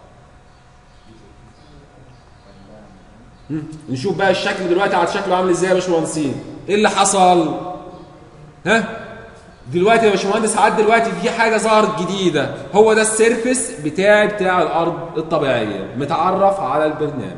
Speaker 1: مم. نشوف بقى الشكل دلوقتي على شكله عامل ازاي يا باشمهندسين ايه اللي حصل ها دلوقتي يا باشمهندس عاد دلوقتي في حاجه ظهرت جديده هو ده السيرفس بتاعي بتاع الارض الطبيعيه متعرف على البرنامج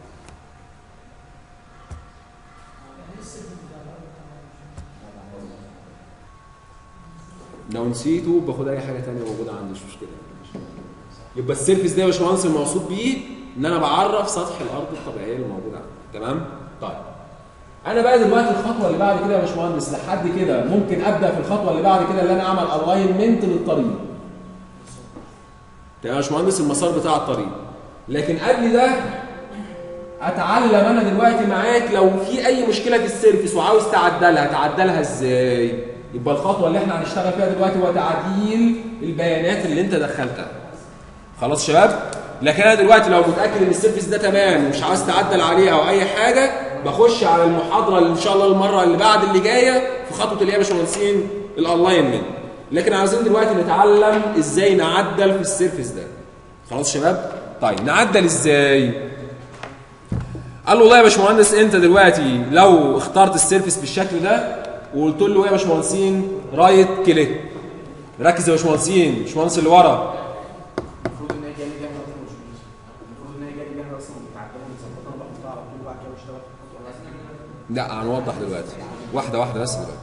Speaker 1: لو نسيته باخد اي حاجه ثانيه موجوده عندي مش مشكله يبقى السيرفس ده يا باشمهندس المقصود بيه ان انا بعرف سطح الارض الطبيعيه اللي موجوده عندي تمام طيب انا بقى دلوقتي الخطوه اللي بعد كده يا باشمهندس لحد كده ممكن ابدا في الخطوه اللي بعد كده اللي انا اعمل الاينمنت للطريق تمام يا باشمهندس المسار بتاع الطريق لكن قبل ده اتعلم انا دلوقتي معاك لو في اي مشكله في السيرفس وعاوز تعدلها تعدلها ازاي يبقى الخطوه اللي احنا هنشتغل فيها دلوقتي هو تعديل البيانات اللي انت دخلتها خلاص شباب لكن انا دلوقتي لو متاكد ان السيرفس ده تمام ومش عاوز تعدل عليه او اي حاجه بخش على المحاضره اللي ان شاء الله المره اللي بعد اللي جايه في خطوه اللي هي يا باشمهندسين الالاينمنت لكن عاوزين دلوقتي نتعلم ازاي نعدل في السيرفس ده خلاص شباب طيب نعدل ازاي قال له والله يا باشمهندس انت دلوقتي لو اخترت السيرفس بالشكل ده وقلت له ايه يا باشمهندسين رايت كليك ركز يا باشمهندسين باشمهندس اللي ورا
Speaker 3: المفروض ان هي جايه لي جاهزه اصلا مش مش المفروض ان هي جايه لي جاهزه اصلا متعدله ومتظبطه انا بحطها على طول وبعد كده بشتغل في الخطوه اللي
Speaker 1: لا هنوضح دلوقتي واحده واحده بس دلوقتي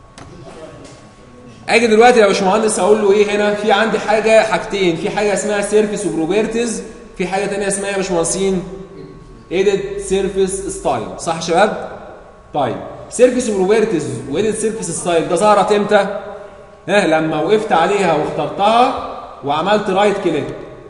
Speaker 1: اجي دلوقتي يا باشمهندس اقول له ايه هنا في عندي حاجه حاجتين في حاجه اسمها سيرفيس وبروبرتيز في حاجه ثانيه اسمها يا باشمهندسين ايديت سيرفيس ستايل صح يا شباب طيب سيرفيس وبروبرتيز وايديت سيرفيس ستايل ده ظهرت امتى ها لما وقفت عليها واخترتها وعملت رايت كليك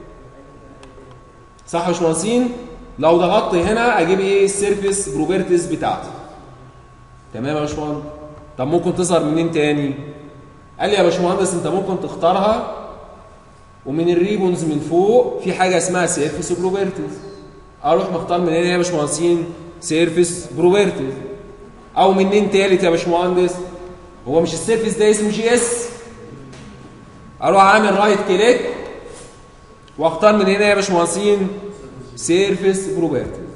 Speaker 1: صح يا باشمهندسين لو ضغطت هنا اجيب ايه السيرفيس بروبرتيز بتاعتي تمام يا باشمهندس طب ممكن تظهر منين تاني قال لي يا باشمهندس انت ممكن تختارها ومن الريبونز من فوق في حاجه اسمها سيرفيس بروبرتيز اروح مختار من هنا يا باشمهندسين سيرفيس بروبرتيز او منين تالت يا باشمهندس هو مش السيرفيس ده اسمه جي اس اروح اعمل رايت كليك واختار من هنا يا باشمهندسين سيرفيس بروبرتيز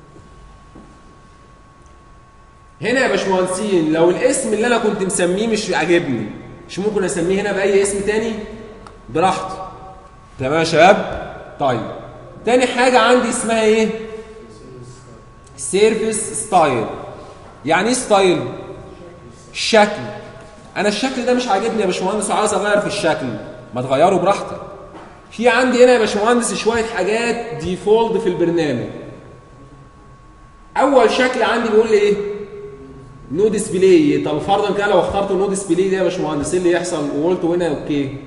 Speaker 1: هنا يا باشمهندسين لو الاسم اللي انا كنت مسميه مش عاجبني مش ممكن اسميه هنا باي اسم تاني براحتي تمام يا شباب طيب تاني حاجه عندي اسمها ايه سيرفيس ستايل يعني ايه ستايل الشكل انا الشكل ده مش عاجبني يا باشمهندس وعاوز اغير في الشكل ما تغيره براحتك في عندي هنا يا باشمهندس شويه حاجات ديفولت في البرنامج اول شكل عندي بيقول لي ايه نو ديسبلاي طب فرضا كده لو اخترت نو ديسبلاي ده يا باشمهندس ايه اللي يحصل وقلت هنا اوكي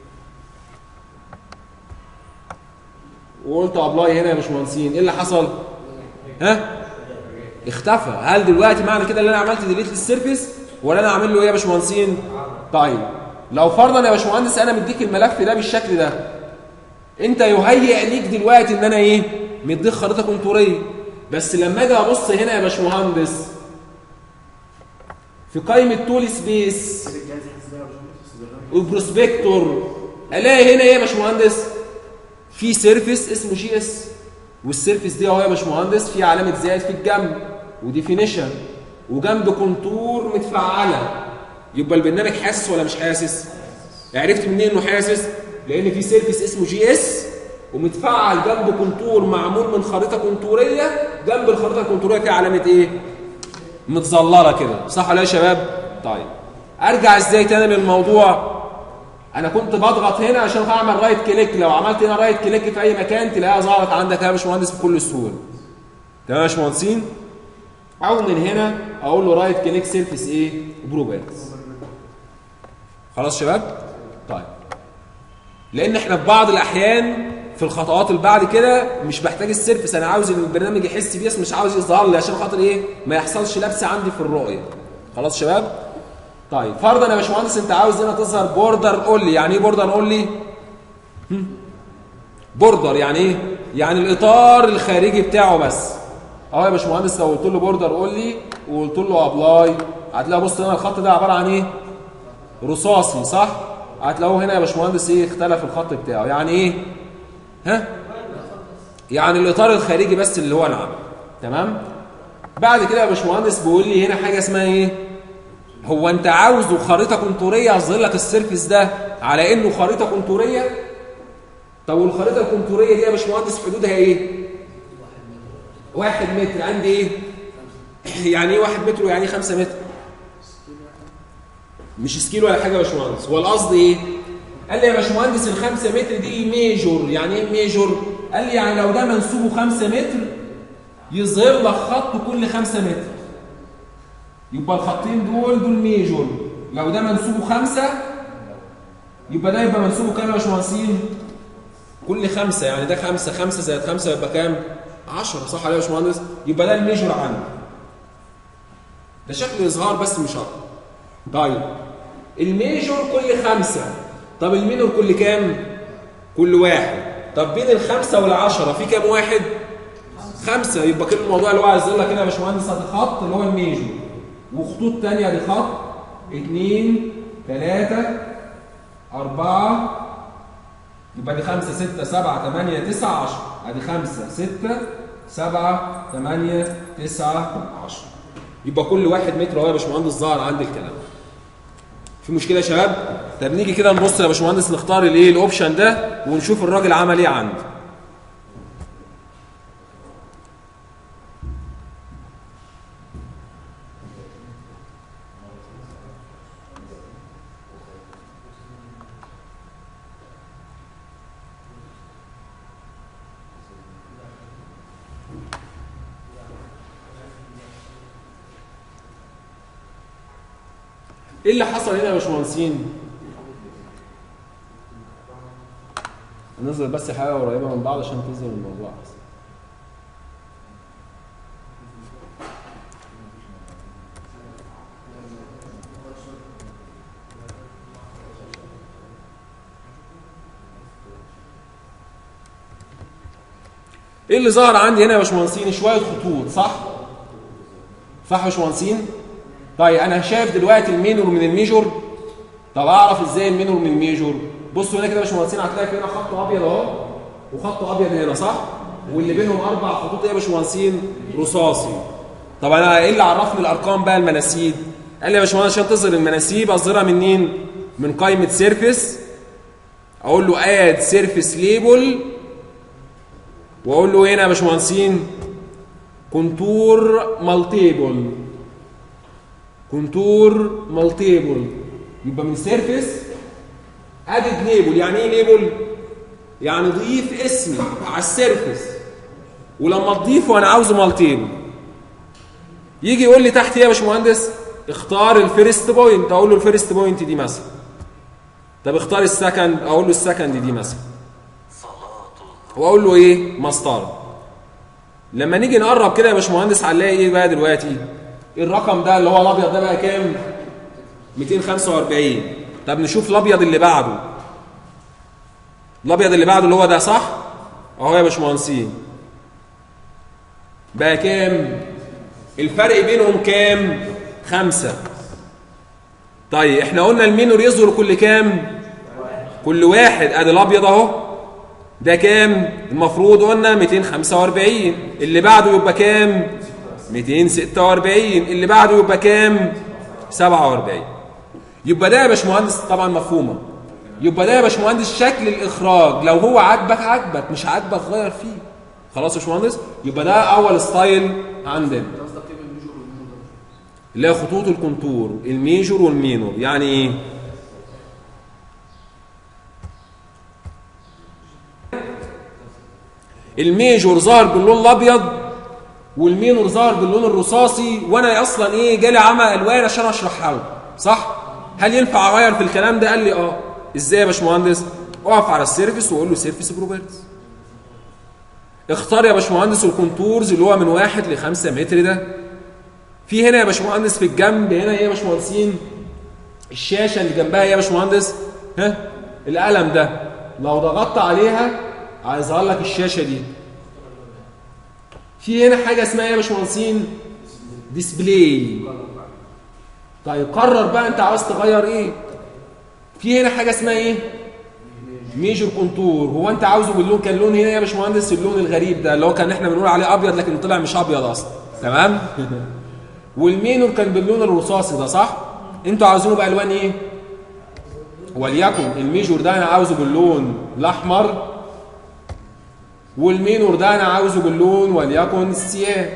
Speaker 1: وقلت ابلاي هنا يا باشمهندسين ايه اللي حصل ها اختفى هل دلوقتي معنى كده ان انا عملت ديليت للسيرفيس ولا انا عامل له ايه يا باشمهندسين طيب لو فرضا يا باشمهندس انا مديك الملف ده بالشكل ده انت يهيئ ليك دلوقتي ان انا ايه مديك خريطه كونتوريه بس لما اجي ابص هنا يا باشمهندس في قائمه تول سبيس
Speaker 3: الجهاز يحس بيها يا باشمهندس
Speaker 1: والبروسبكتور الاقي هنا ايه يا باشمهندس في سيرفيس اسمه جي اس والسيرفيس دي اهو يا باشمهندس في علامه زائد في الجنب وديفينيشن وجنب كونتور متفعله يبقى البرنامج حاسس ولا مش حاسس عرفت منين انه حاسس لان في سيرفيس اسمه جي اس ومتفعل جنب كونتور معمول من خريطه كونتوريه جنب الخريطه الكونتوريه فيها علامه ايه متظلله كده صح ولا يا شباب طيب ارجع ازاي تاني للموضوع انا كنت بضغط هنا عشان اعمل رايت كليك لو عملت هنا رايت كليك في اي مكان تلاقيها ظهرت عندك يا باشمهندس بكل سهوله تمام يا باشمهندسين او من هنا اقول له رايت كليك سيرفيس ايه بروبرتيز خلاص شباب طيب لان احنا في بعض الاحيان في الخطوات اللي بعد كده مش بحتاج السيرفس انا عاوز ان البرنامج يحس بيه بس مش عاوز يظهر لي عشان خاطر ايه ما يحصلش لبس عندي في الرؤيه خلاص شباب طيب فرضا يا باشمهندس انت عاوز هنا تظهر بوردر قول لي يعني ايه بوردر قول لي بوردر يعني ايه يعني الاطار الخارجي بتاعه بس اهو يا باشمهندس لو قلت له بوردر قول لي وقلت له ابلاي هتلاقي بص هنا الخط ده عباره عن ايه رصاصي صح هتلاقوه هنا يا باشمهندس ايه اختلف الخط بتاعه يعني ايه ها يعني الاطار الخارجي بس اللي هو العام تمام بعد كده يا باشمهندس بيقول لي هنا حاجه اسمها ايه هو انت عاوزه خريطه كونتوريه يظهر لك السيرفيس ده على انه خريطه كونتوريه طب والخريطه الكونتوريه دي يا باشمهندس حدودها ايه واحد متر عندي ايه يعني ايه واحد متر ويعني ايه خمسة متر مش سكيل ولا حاجه يا باشمهندس هو القصد ايه قال لي يا باشمهندس الخمسة متر دي ميجور يعني ايه ميجور قال لي يعني لو ده منسوبه خمسة متر يظهر لك خط كل خمسة متر يبقى الخطين دول دول ميجور لو ده منسوبه خمسة يبقى ده يبقى منسوبه كام يا باشمهندسين كل خمسة يعني ده خمسة خمسة زائد خمسة يبقى كام 10 صح ولا يا باشمهندس يبقى ده الميجور عندي ده شكل اظهار بس مش اكتر طيب الميجور كل خمسة طب المينور كل كام كل واحد طب بين الخمسة والعشرة في كام واحد خمسة يبقى كل الموضوع اللي هو عايز يقول لك هنا يا باشمهندس ادي خط اللي هو الميجور وخطوط تانية دي خط اتنين تلاتة أربعة يبقى دي خمسة ستة سبعة تمانية تسعة عشرة ادي خمسة ستة سبعة تمانية تسعة عشرة يبقى كل واحد متر اهو يا باشمهندس ظهر عندي الكلام في مشكله يا شباب طب نيجي كده نبص يا باشمهندس نختار الايه الاوبشن ده ونشوف الراجل عمل ايه عندي ايه اللي حصل هنا يا باشمهندسين ننزل بس حاجه قريبه من بعض عشان تنزل الموضوع احسن ايه اللي ظهر عندي هنا يا باشمهندسين شويه خطوط صح صح يا باشمهندسين طيب انا شايف دلوقتي المينور من الميجور طب اعرف ازاي المينور من الميجور بصوا هنا كده يا باشمهندسين هتلاقي في هنا خط ابيض اهو وخط ابيض هنا صح واللي بينهم اربع خطوط ايه يا باشمهندسين رصاصي طب انا ايه اللي عرفني الارقام بقى المناسيب قال لي يا باشمهندس عشان تظهر المناسيب اظهرها منين من قائمه سيرفيس اقول له اد سيرفيس ليبل واقول له هنا يا باشمهندسين كونتور مالتيبل كونتور مالتيبل يبقى من سيرفيس ادد ليبل يعني ايه ليبل يعني ضيف اسمي على السيرفيس ولما تضيفه انا عاوزه مالتيبل يجي يقول لي تحت ايه يا باشمهندس اختار الفيرست بوينت اقول له الفيرست بوينت دي مثلا طب اختار السكند اقول له السكند دي مثلا واقول له ايه مسطره لما نيجي نقرب كده يا باشمهندس هنلاقي ايه بقى دلوقتي الرقم ده اللي هو الابيض ده بقى كام 245 طب نشوف الابيض اللي بعده الابيض اللي بعده اللي هو ده صح اهو يا باشمهندسين بقى كام الفرق بينهم كام خمسة طيب احنا قلنا المينور يظهر كل كام كل واحد ادي الابيض اهو ده كام المفروض قلنا 245 اللي بعده يبقى كام 246 اللي بعده يبقى كام 47 يبقى ده يا باشمهندس طبعا مفهومه يبقى ده يا باشمهندس شكل الاخراج لو هو عاجبك عاجبك مش عاجبك غير فيه خلاص يا باشمهندس يبقى ده اول ستايل عندنا
Speaker 3: انت قصدك ايه بالميجور والمينور ده؟
Speaker 1: اللي هي خطوط الكونتور الميجور والمينور يعني ايه الميجور ظهر باللون الابيض والمينور ظهر باللون الرصاصي وانا اصلا ايه جالي عمى الوان عشان اشرحها له صح هل ينفع اغير في الكلام ده قال لي اه ازاي يا باشمهندس اقف على السيرفيس وقول له سيرفيس بروبرتيز اختار يا باشمهندس الكونتورز اللي هو من واحد لخمسة متر ده في هنا يا باشمهندس في الجنب هنا ايه يا باشمهندسين الشاشه اللي جنبها ايه يا باشمهندس ها القلم ده لو ضغطت عليها هيظهر لك الشاشه دي في هنا حاجه اسمها ايه يا باشمهندسين ديسبلاي طيب قرر بقى انت عاوز تغير ايه في هنا حاجه اسمها ايه ميجر كونتور هو انت عاوزه باللون كان لون هنا يا باشمهندس اللون الغريب ده اللي هو كان احنا بنقول عليه ابيض لكن طلع مش ابيض اصلا تمام والمينور كان باللون الرصاصي ده صح انتوا عاوزينه بالوان ايه وليكن الميجور ده انا عاوزه باللون الاحمر والمينور ده انا عاوزه باللون وليكن السياه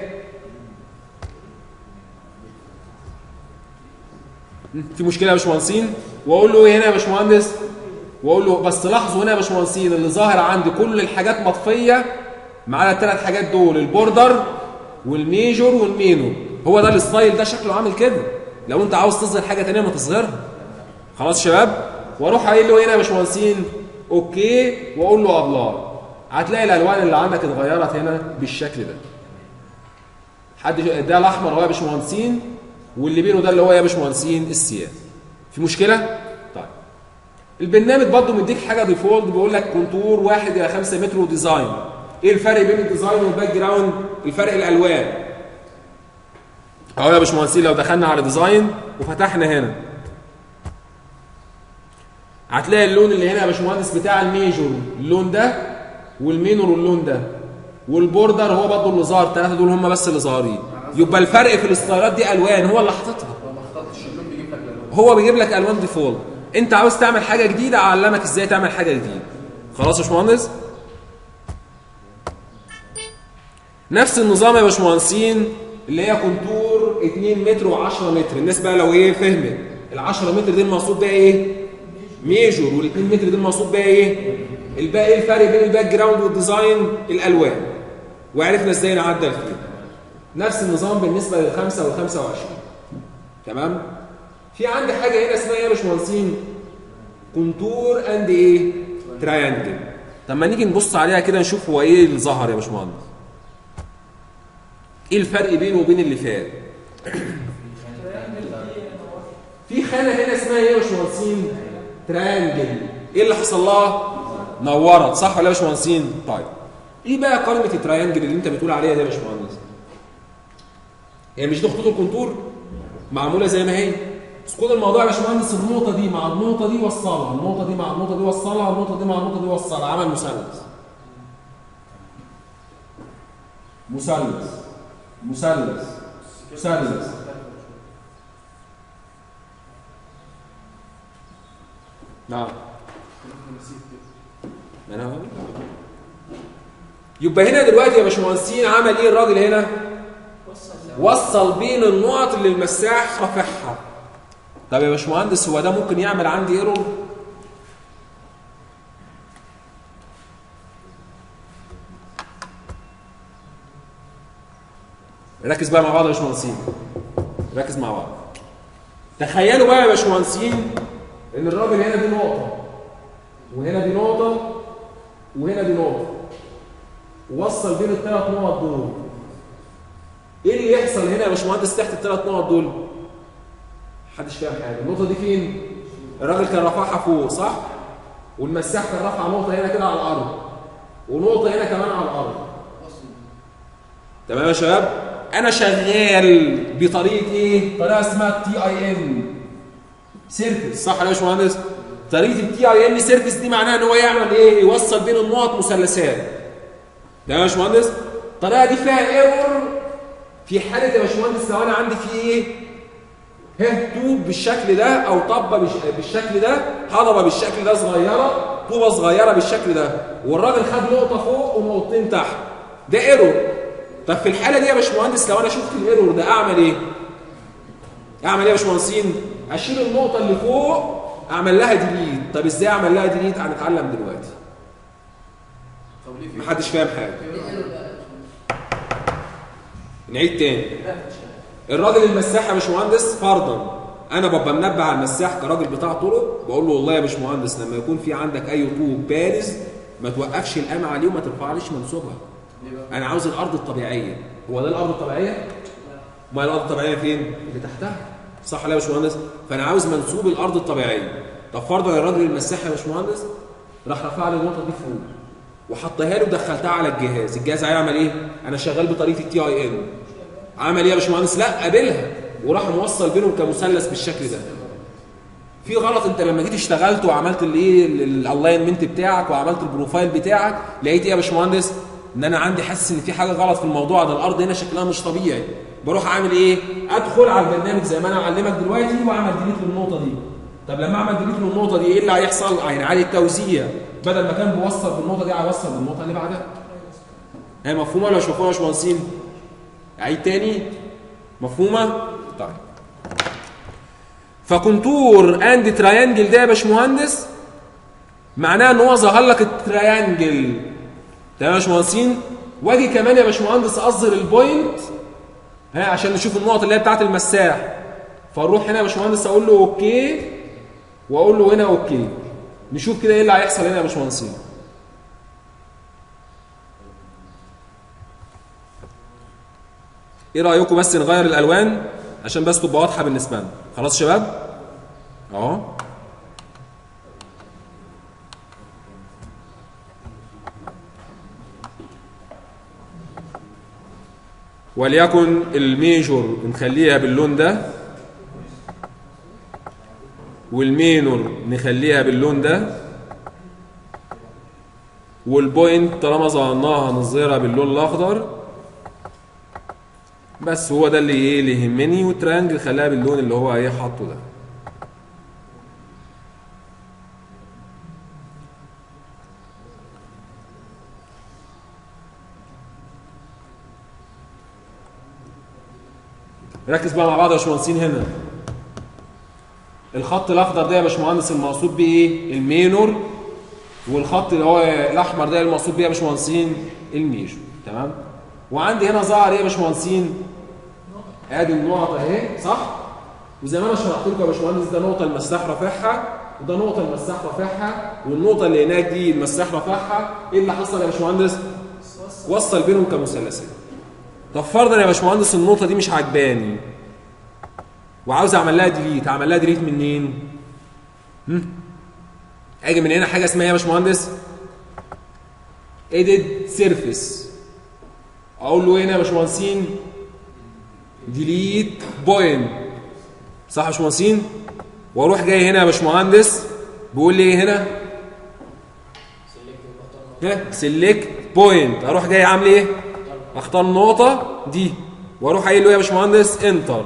Speaker 1: في مشكله يا باشمهندسين واقول له ايه هنا يا باشمهندس واقول له بس لاحظوا هنا يا باشمهندسين اللي ظاهر عندي كل الحاجات مطفيه ما عدا الثلاث حاجات دول البوردر والميجور والمينور هو ده الستايل ده شكله عامل كده لو انت عاوز تظهر حاجه ثانيه ما تصغرها خلاص شباب واروح قايل له هنا يا باشمهندسين اوكي واقول له ابلاي هتلاقي الالوان اللي عندك اتغيرت هنا بالشكل ده حد ده الاحمر هو يا باشمهندسين واللي بينه ده اللي هو يا باشمهندسين السياد في مشكله طيب البرنامج برضه مديك حاجه ديفولت بيقول لك كونتور 1 الى 5 متر وديزاين ايه الفرق بين الديزاين والباك جراوند الفرق الالوان اهو يا باشمهندسين لو دخلنا على ديزاين وفتحنا هنا هتلاقي اللون اللي هنا يا باشمهندس بتاع الميجور اللون ده والمينور اللون ده والبوردر هو برضه اللي ظاهر الثلاثه دول هم بس اللي ظاهرين يبقى الفرق في الاستايلات دي الوان هو اللي حاططها
Speaker 3: لو ما اخترتش اللون بيجيب لك الالوان
Speaker 1: هو بيجيب لك الوان ديفولت انت عاوز تعمل حاجه جديده اعلمك ازاي تعمل حاجه جديده خلاص يا باشمهندس نفس النظام يا باشمهندسين اللي هي كونتور 2 متر و10 متر الناس بقى لو ايه فهمت ال 10 متر دي المقصود بيها ايه ميجور وال 2 متر دي المقصود بيها ايه الباقي ايه الفرق بين الباك جراوند والديزاين الالوان وعرفنا ازاي نعدل فيه نفس النظام بالنسبه للخمسه وال 25 تمام في عندي حاجه هنا اسمها ايه يا باشمهندسين كونتور اند ايه تراينجل طب ما نيجي نبص عليها كده نشوف هو ايه اللي ظهر يا باشمهندس ايه الفرق بينه وبين اللي فات في خانه هنا اسمها ايه يا باشمهندسين تريانجل ايه اللي حصل لها نورت صح ولا يا باشمهندسين طيب ايه بقى قائمه التريانجل اللي انت بتقول عليها دي يا باشمهندس هي مش دي خطوط الكونتور معموله زي ما هي بس كل الموضوع يا باشمهندس النقطه دي مع النقطه دي وصلها النقطه دي مع النقطه دي وصلها النقطه دي مع النقطه دي وصلها عمل مثلث مثلث مثلث مثلث نعم ما انا هقول يبقى هنا دلوقتي يا باشمهندسين عمل ايه الراجل هنا وصل بين النقط اللي المساح رافعها طب يا باشمهندس هو ده ممكن يعمل عندي ايرور ركز بقى مع بعض يا باشمهندسين ركز مع بعض تخيلوا بقى يا باشمهندسين ان الراجل هنا دي نقطه وهنا دي نقطه وهنا دي نقطه ووصل بين الثلاث نقط دول ايه اللي يحصل هنا يا باشمهندس تحت الثلاث نقط دول محدش فاهم حاجه النقطه دي فين الراجل كان رافعها فوق صح والمساح كان رافع نقطه هنا كده على الارض ونقطه هنا كمان على الارض تمام يا شباب انا شغال بطريقه ايه طريقه اسمها تي اي ان سيرفيس صح يا باشمهندس طريقه التي اي ان سيرفيس دي معناها ان هو يعمل ايه يوصل بين النقط مثلثات تمام يا باشمهندس الطريقه دي فيها ايرور في حاله يا باشمهندس لو انا عندي فيه ايه ها توب بالشكل ده او طبه بالش- بالشكل ده هضبه بالشكل ده صغيره طوبه صغيره بالشكل ده والراجل خد نقطه فوق ونقطتين تحت ده ايرور طب في الحاله دي يا باشمهندس لو انا شفت الايرور ده اعمل ايه اعمل ايه يا باشمهندسين اشيل النقطه اللي فوق اعمل لها ديليت طب ازاي اعمل لها ديليت هنتعلم دلوقتي
Speaker 3: طب ليه في
Speaker 1: محدش فاهم حاجه
Speaker 3: في
Speaker 1: نعيد تاني الراجل المساح يا باشمهندس فرضا انا ببقى منبه على المساح كراجل بتاع طرق بقول له والله يا باشمهندس لما يكون في عندك اي طوب بارز ما توقفش القام عليه وما ترفعليش منسوبها انا عاوز الارض الطبيعيه هو ده الارض الطبيعيه ما الارض الطبيعيه فين اللي تحتها صح ولا يا باشمهندس فانا عاوز منسوب الارض الطبيعيه طب فرضا الراجل المساح يا باشمهندس راح رفع لي النقطه دي فوق وحطها له ودخلتها على الجهاز الجهاز هيعمل ايه انا شغال بطريقه التي اي ان عمل ايه يا باشمهندس لا قابلها وراح موصل بينهم كمثلث بالشكل ده في غلط انت لما جيت اشتغلت وعملت الايه الالاينمنت بتاعك وعملت البروفايل بتاعك لقيت ايه يا باشمهندس ان انا عندي حاسس ان في حاجه غلط في الموضوع ده الارض هنا شكلها مش طبيعي بروح اعمل ايه ادخل على البرنامج زي ما انا اعلمك دلوقتي واعمل ديليت للنقطه دي طب لما اعمل ديليت للنقطه دي ايه اللي هيحصل هينعاد التوزيع بدل ما كان بيوصل بالنقطه دي هيوصل بالنقطه اللي بعدها هي مفهومه ولا مش مفهومه يا باشمهندسين اعيد تاني مفهومه طيب فكونتور اند تراينجل ده يا باشمهندس معناه ان هو ظهر لك التراينجل تمام يا باشمهندسين واجي كمان يا باشمهندس اظهر البوينت ها عشان نشوف النقط اللي هي بتاعت المساح فاروح هنا يا باشمهندس اقول له اوكي واقول له هنا اوكي نشوف كده ايه اللي هيحصل هنا يا باشمهندسين ايه رايكم بس نغير الالوان عشان بس تبقى واضحه بالنسبه لنا خلاص يا شباب اهو وليكن الميجور نخليها باللون ده والمينور نخليها باللون ده والبوينت طالما ظهرناها نظهرها باللون الاخضر بس هو ده اللي ايه اللي يهمني والتريانجل خليها باللون اللي هو ايه حاطه ده ركز بقى مع بعض يا باشمهندسين هنا الخط الاخضر ده يا باشمهندس المقصود بيه ايه المينور والخط اللي هو الاحمر ده المقصود بيه يا باشمهندسين الميجور تمام وعندي هنا ظهر ايه يا باشمهندسين ادي النقط اهي صح وزي ما انا شرحت لكم يا باشمهندس ده نقطه المساح رافعها وده نقطه المساح رافعها والنقطه اللي هناك دي المساح رافعها ايه اللي حصل يا باشمهندس وصل بينهم كمثلثين طب فرضا يا باشمهندس النقطه دي مش عجباني وعاوز اعمل لها ديليت اعمل لها ديليت منين هم؟ اجي من هنا حاجه اسمها ايه يا باشمهندس edit surface اقول له هنا يا باشمهندسين ديليت بوينت صح يا باشمهندسين واروح جاي هنا يا باشمهندس بيقول لي ايه هنا سيلكت بوينت اروح جاي عامل ايه اختار النقطه دي واروح قايل له يا باشمهندس انتر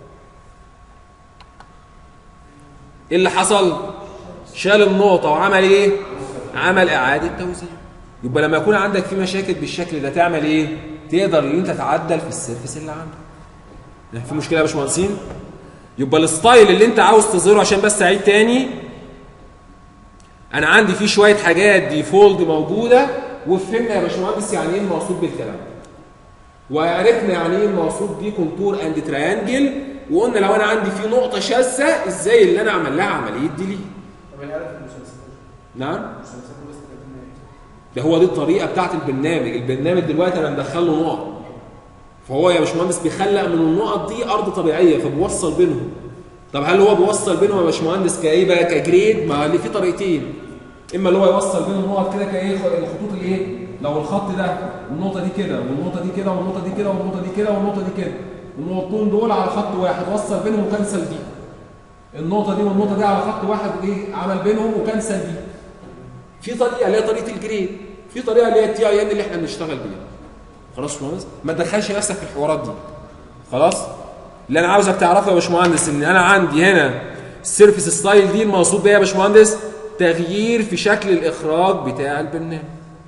Speaker 1: ايه اللي حصل شال النقطه وعمل ايه عمل اعاده توزيع يبقى لما يكون عندك في مشاكل بالشكل ده تعمل ايه تقدر ان انت تعدل في السيرفيس اللي عندك في مشكله يا باشمهندسين يبقى الستايل اللي انت عاوز تظهره عشان بس اعيد تاني انا عندي فيه شويه حاجات ديفولد موجوده وفهمنا يا باشمهندس يعني ايه المقصود بالكلام وعرفنا يعني ايه المقصود بيه كونتور اند تريانجل وقلنا لو انا عندي في نقطه شاذه ازاي اللي انا اعمل لها عمليه ديليت
Speaker 3: طب انا عارف المسلسلات
Speaker 1: نعم
Speaker 3: المسلسلات بس كانت
Speaker 1: ده هو دي الطريقه بتاعت البرنامج البرنامج دلوقتي انا مدخل له نقط فهو يا باشمهندس بيخلق من النقط دي ارض طبيعيه فبيوصل بينهم طب هل هو بيوصل بينهم يا باشمهندس كايه بقى كجريد ما اللي في طريقتين اما اللي هو يوصل بين النقط كده كايه الخطوط الايه لو الخط ده والنقطه دي كده والنقطه دي كده والنقطه دي كده والنقطه دي كده والنقطه دي كده النقطتين دول على خط واحد وصل بينهم وكنسل دي النقطه دي والنقطه دي على خط واحد ايه عمل بينهم وكنسل دي في طريقه اللي هي طريقه الجريد في طريقه اللي هي التي اي ان اللي احنا بنشتغل بيها خلاص يا باشمهندس ما تدخلش نفسك في الحوارات دي خلاص اللي انا عاوزك تعرفه يا باشمهندس ان انا عندي هنا السيرفيس ستايل دي المقصود بيها يا باشمهندس تغيير في شكل الاخراج بتاع البرنامج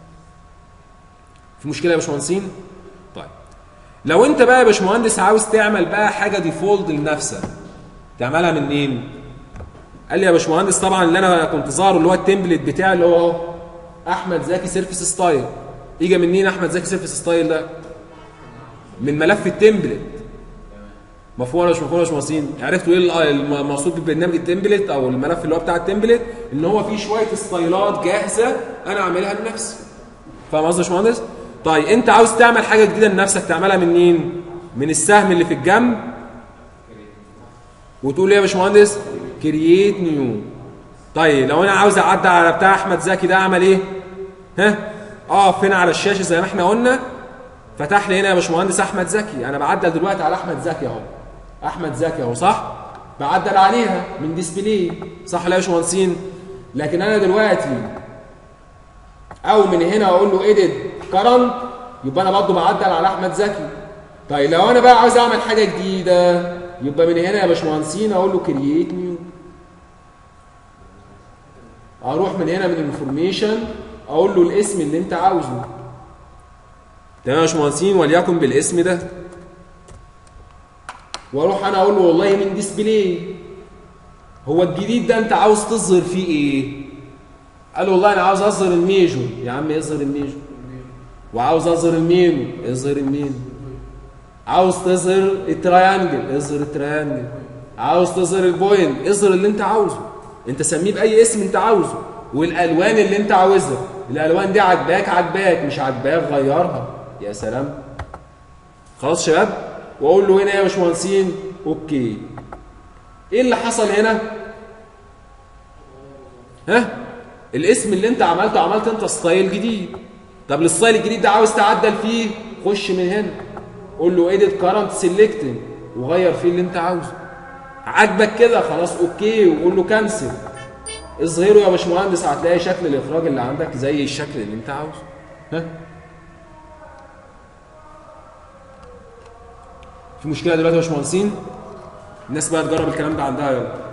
Speaker 1: في مشكله يا باشمهندسين طيب لو انت بقى يا باشمهندس عاوز تعمل بقى حاجه ديفولت لنفسك تعملها منين قال لي يا باشمهندس طبعا اللي انا كنت ظاهره اللي هو التمبلت بتاعي اللي هو احمد زكي سيرفيس ستايل يجي منين احمد زكي سيرفيس ستايل ده من ملف التمبلت مفهوم ولا مش مفهوم ولا مش مفهوم عرفتوا ايه ال- الم- المقصود بالبرنامج التمبلت او الملف اللي هو بتاع التمبلت ان هو فيه شويه ستايلات جاهزه انا اعملها لنفسي فاهم قصدي يا باشمهندس طيب انت عاوز تعمل حاجه جديده لنفسك تعملها منين من السهم اللي في الجنب وتقول ايه يا باشمهندس كرييت نيو طيب لو انا عاوز اعدي على بتاع احمد زكي ده اعمل ايه ها اقف هنا على الشاشه زي ما احنا قلنا فتح لي هنا يا باشمهندس احمد زكي انا بعدل دلوقتي على احمد زكي اهو احمد زكي اهو صح بعدل عليها من ديسبلاي صح ولا يا باشمهندسين لكن انا دلوقتي او من هنا اقول له ايديت كرنت يبقى انا برضه بعدل على احمد زكي طيب لو انا بقى عاوز اعمل حاجه جديده يبقى من هنا يا باشمهندسين اقول له كرييت نيو اروح من هنا من الانفورميشن اقول له الاسم اللي انت عاوزه تمام يا باشمهندسين وليكن بالاسم ده واروح انا اقول له والله من ديسبلاي هو الجديد ده انت عاوز تظهر فيه ايه قال له والله انا عاوز اظهر الميجور يا عم اظهر الميجور وعاوز اظهر المينو اظهر المينو عاوز تظهر التراينجل اظهر التراينجل عاوز تظهر البوينت اظهر اللي انت عاوزه انت سميه باي اسم انت عاوزه والالوان اللي انت عاوزها الالوان دي عجباك عجباك مش عجباك غيرها يا سلام خلاص شباب واقول له هنا يا باشمهندسين اوكي ايه اللي حصل هنا ها الاسم اللي انت عملته عملت انت ستايل جديد طب الستايل الجديد ده عاوز تعدل فيه خش من هنا قول له edit current selecting وغير فيه اللي انت عاوزه عاجبك كده خلاص اوكي وقول له كنسل اظهره يا باشمهندس هتلاقي شكل الاخراج اللي عندك زي الشكل اللي انت عاوزه ها في مشكله دلوقتي يا باشمهندسين الناس بقى تجرب الكلام ده عندها يلا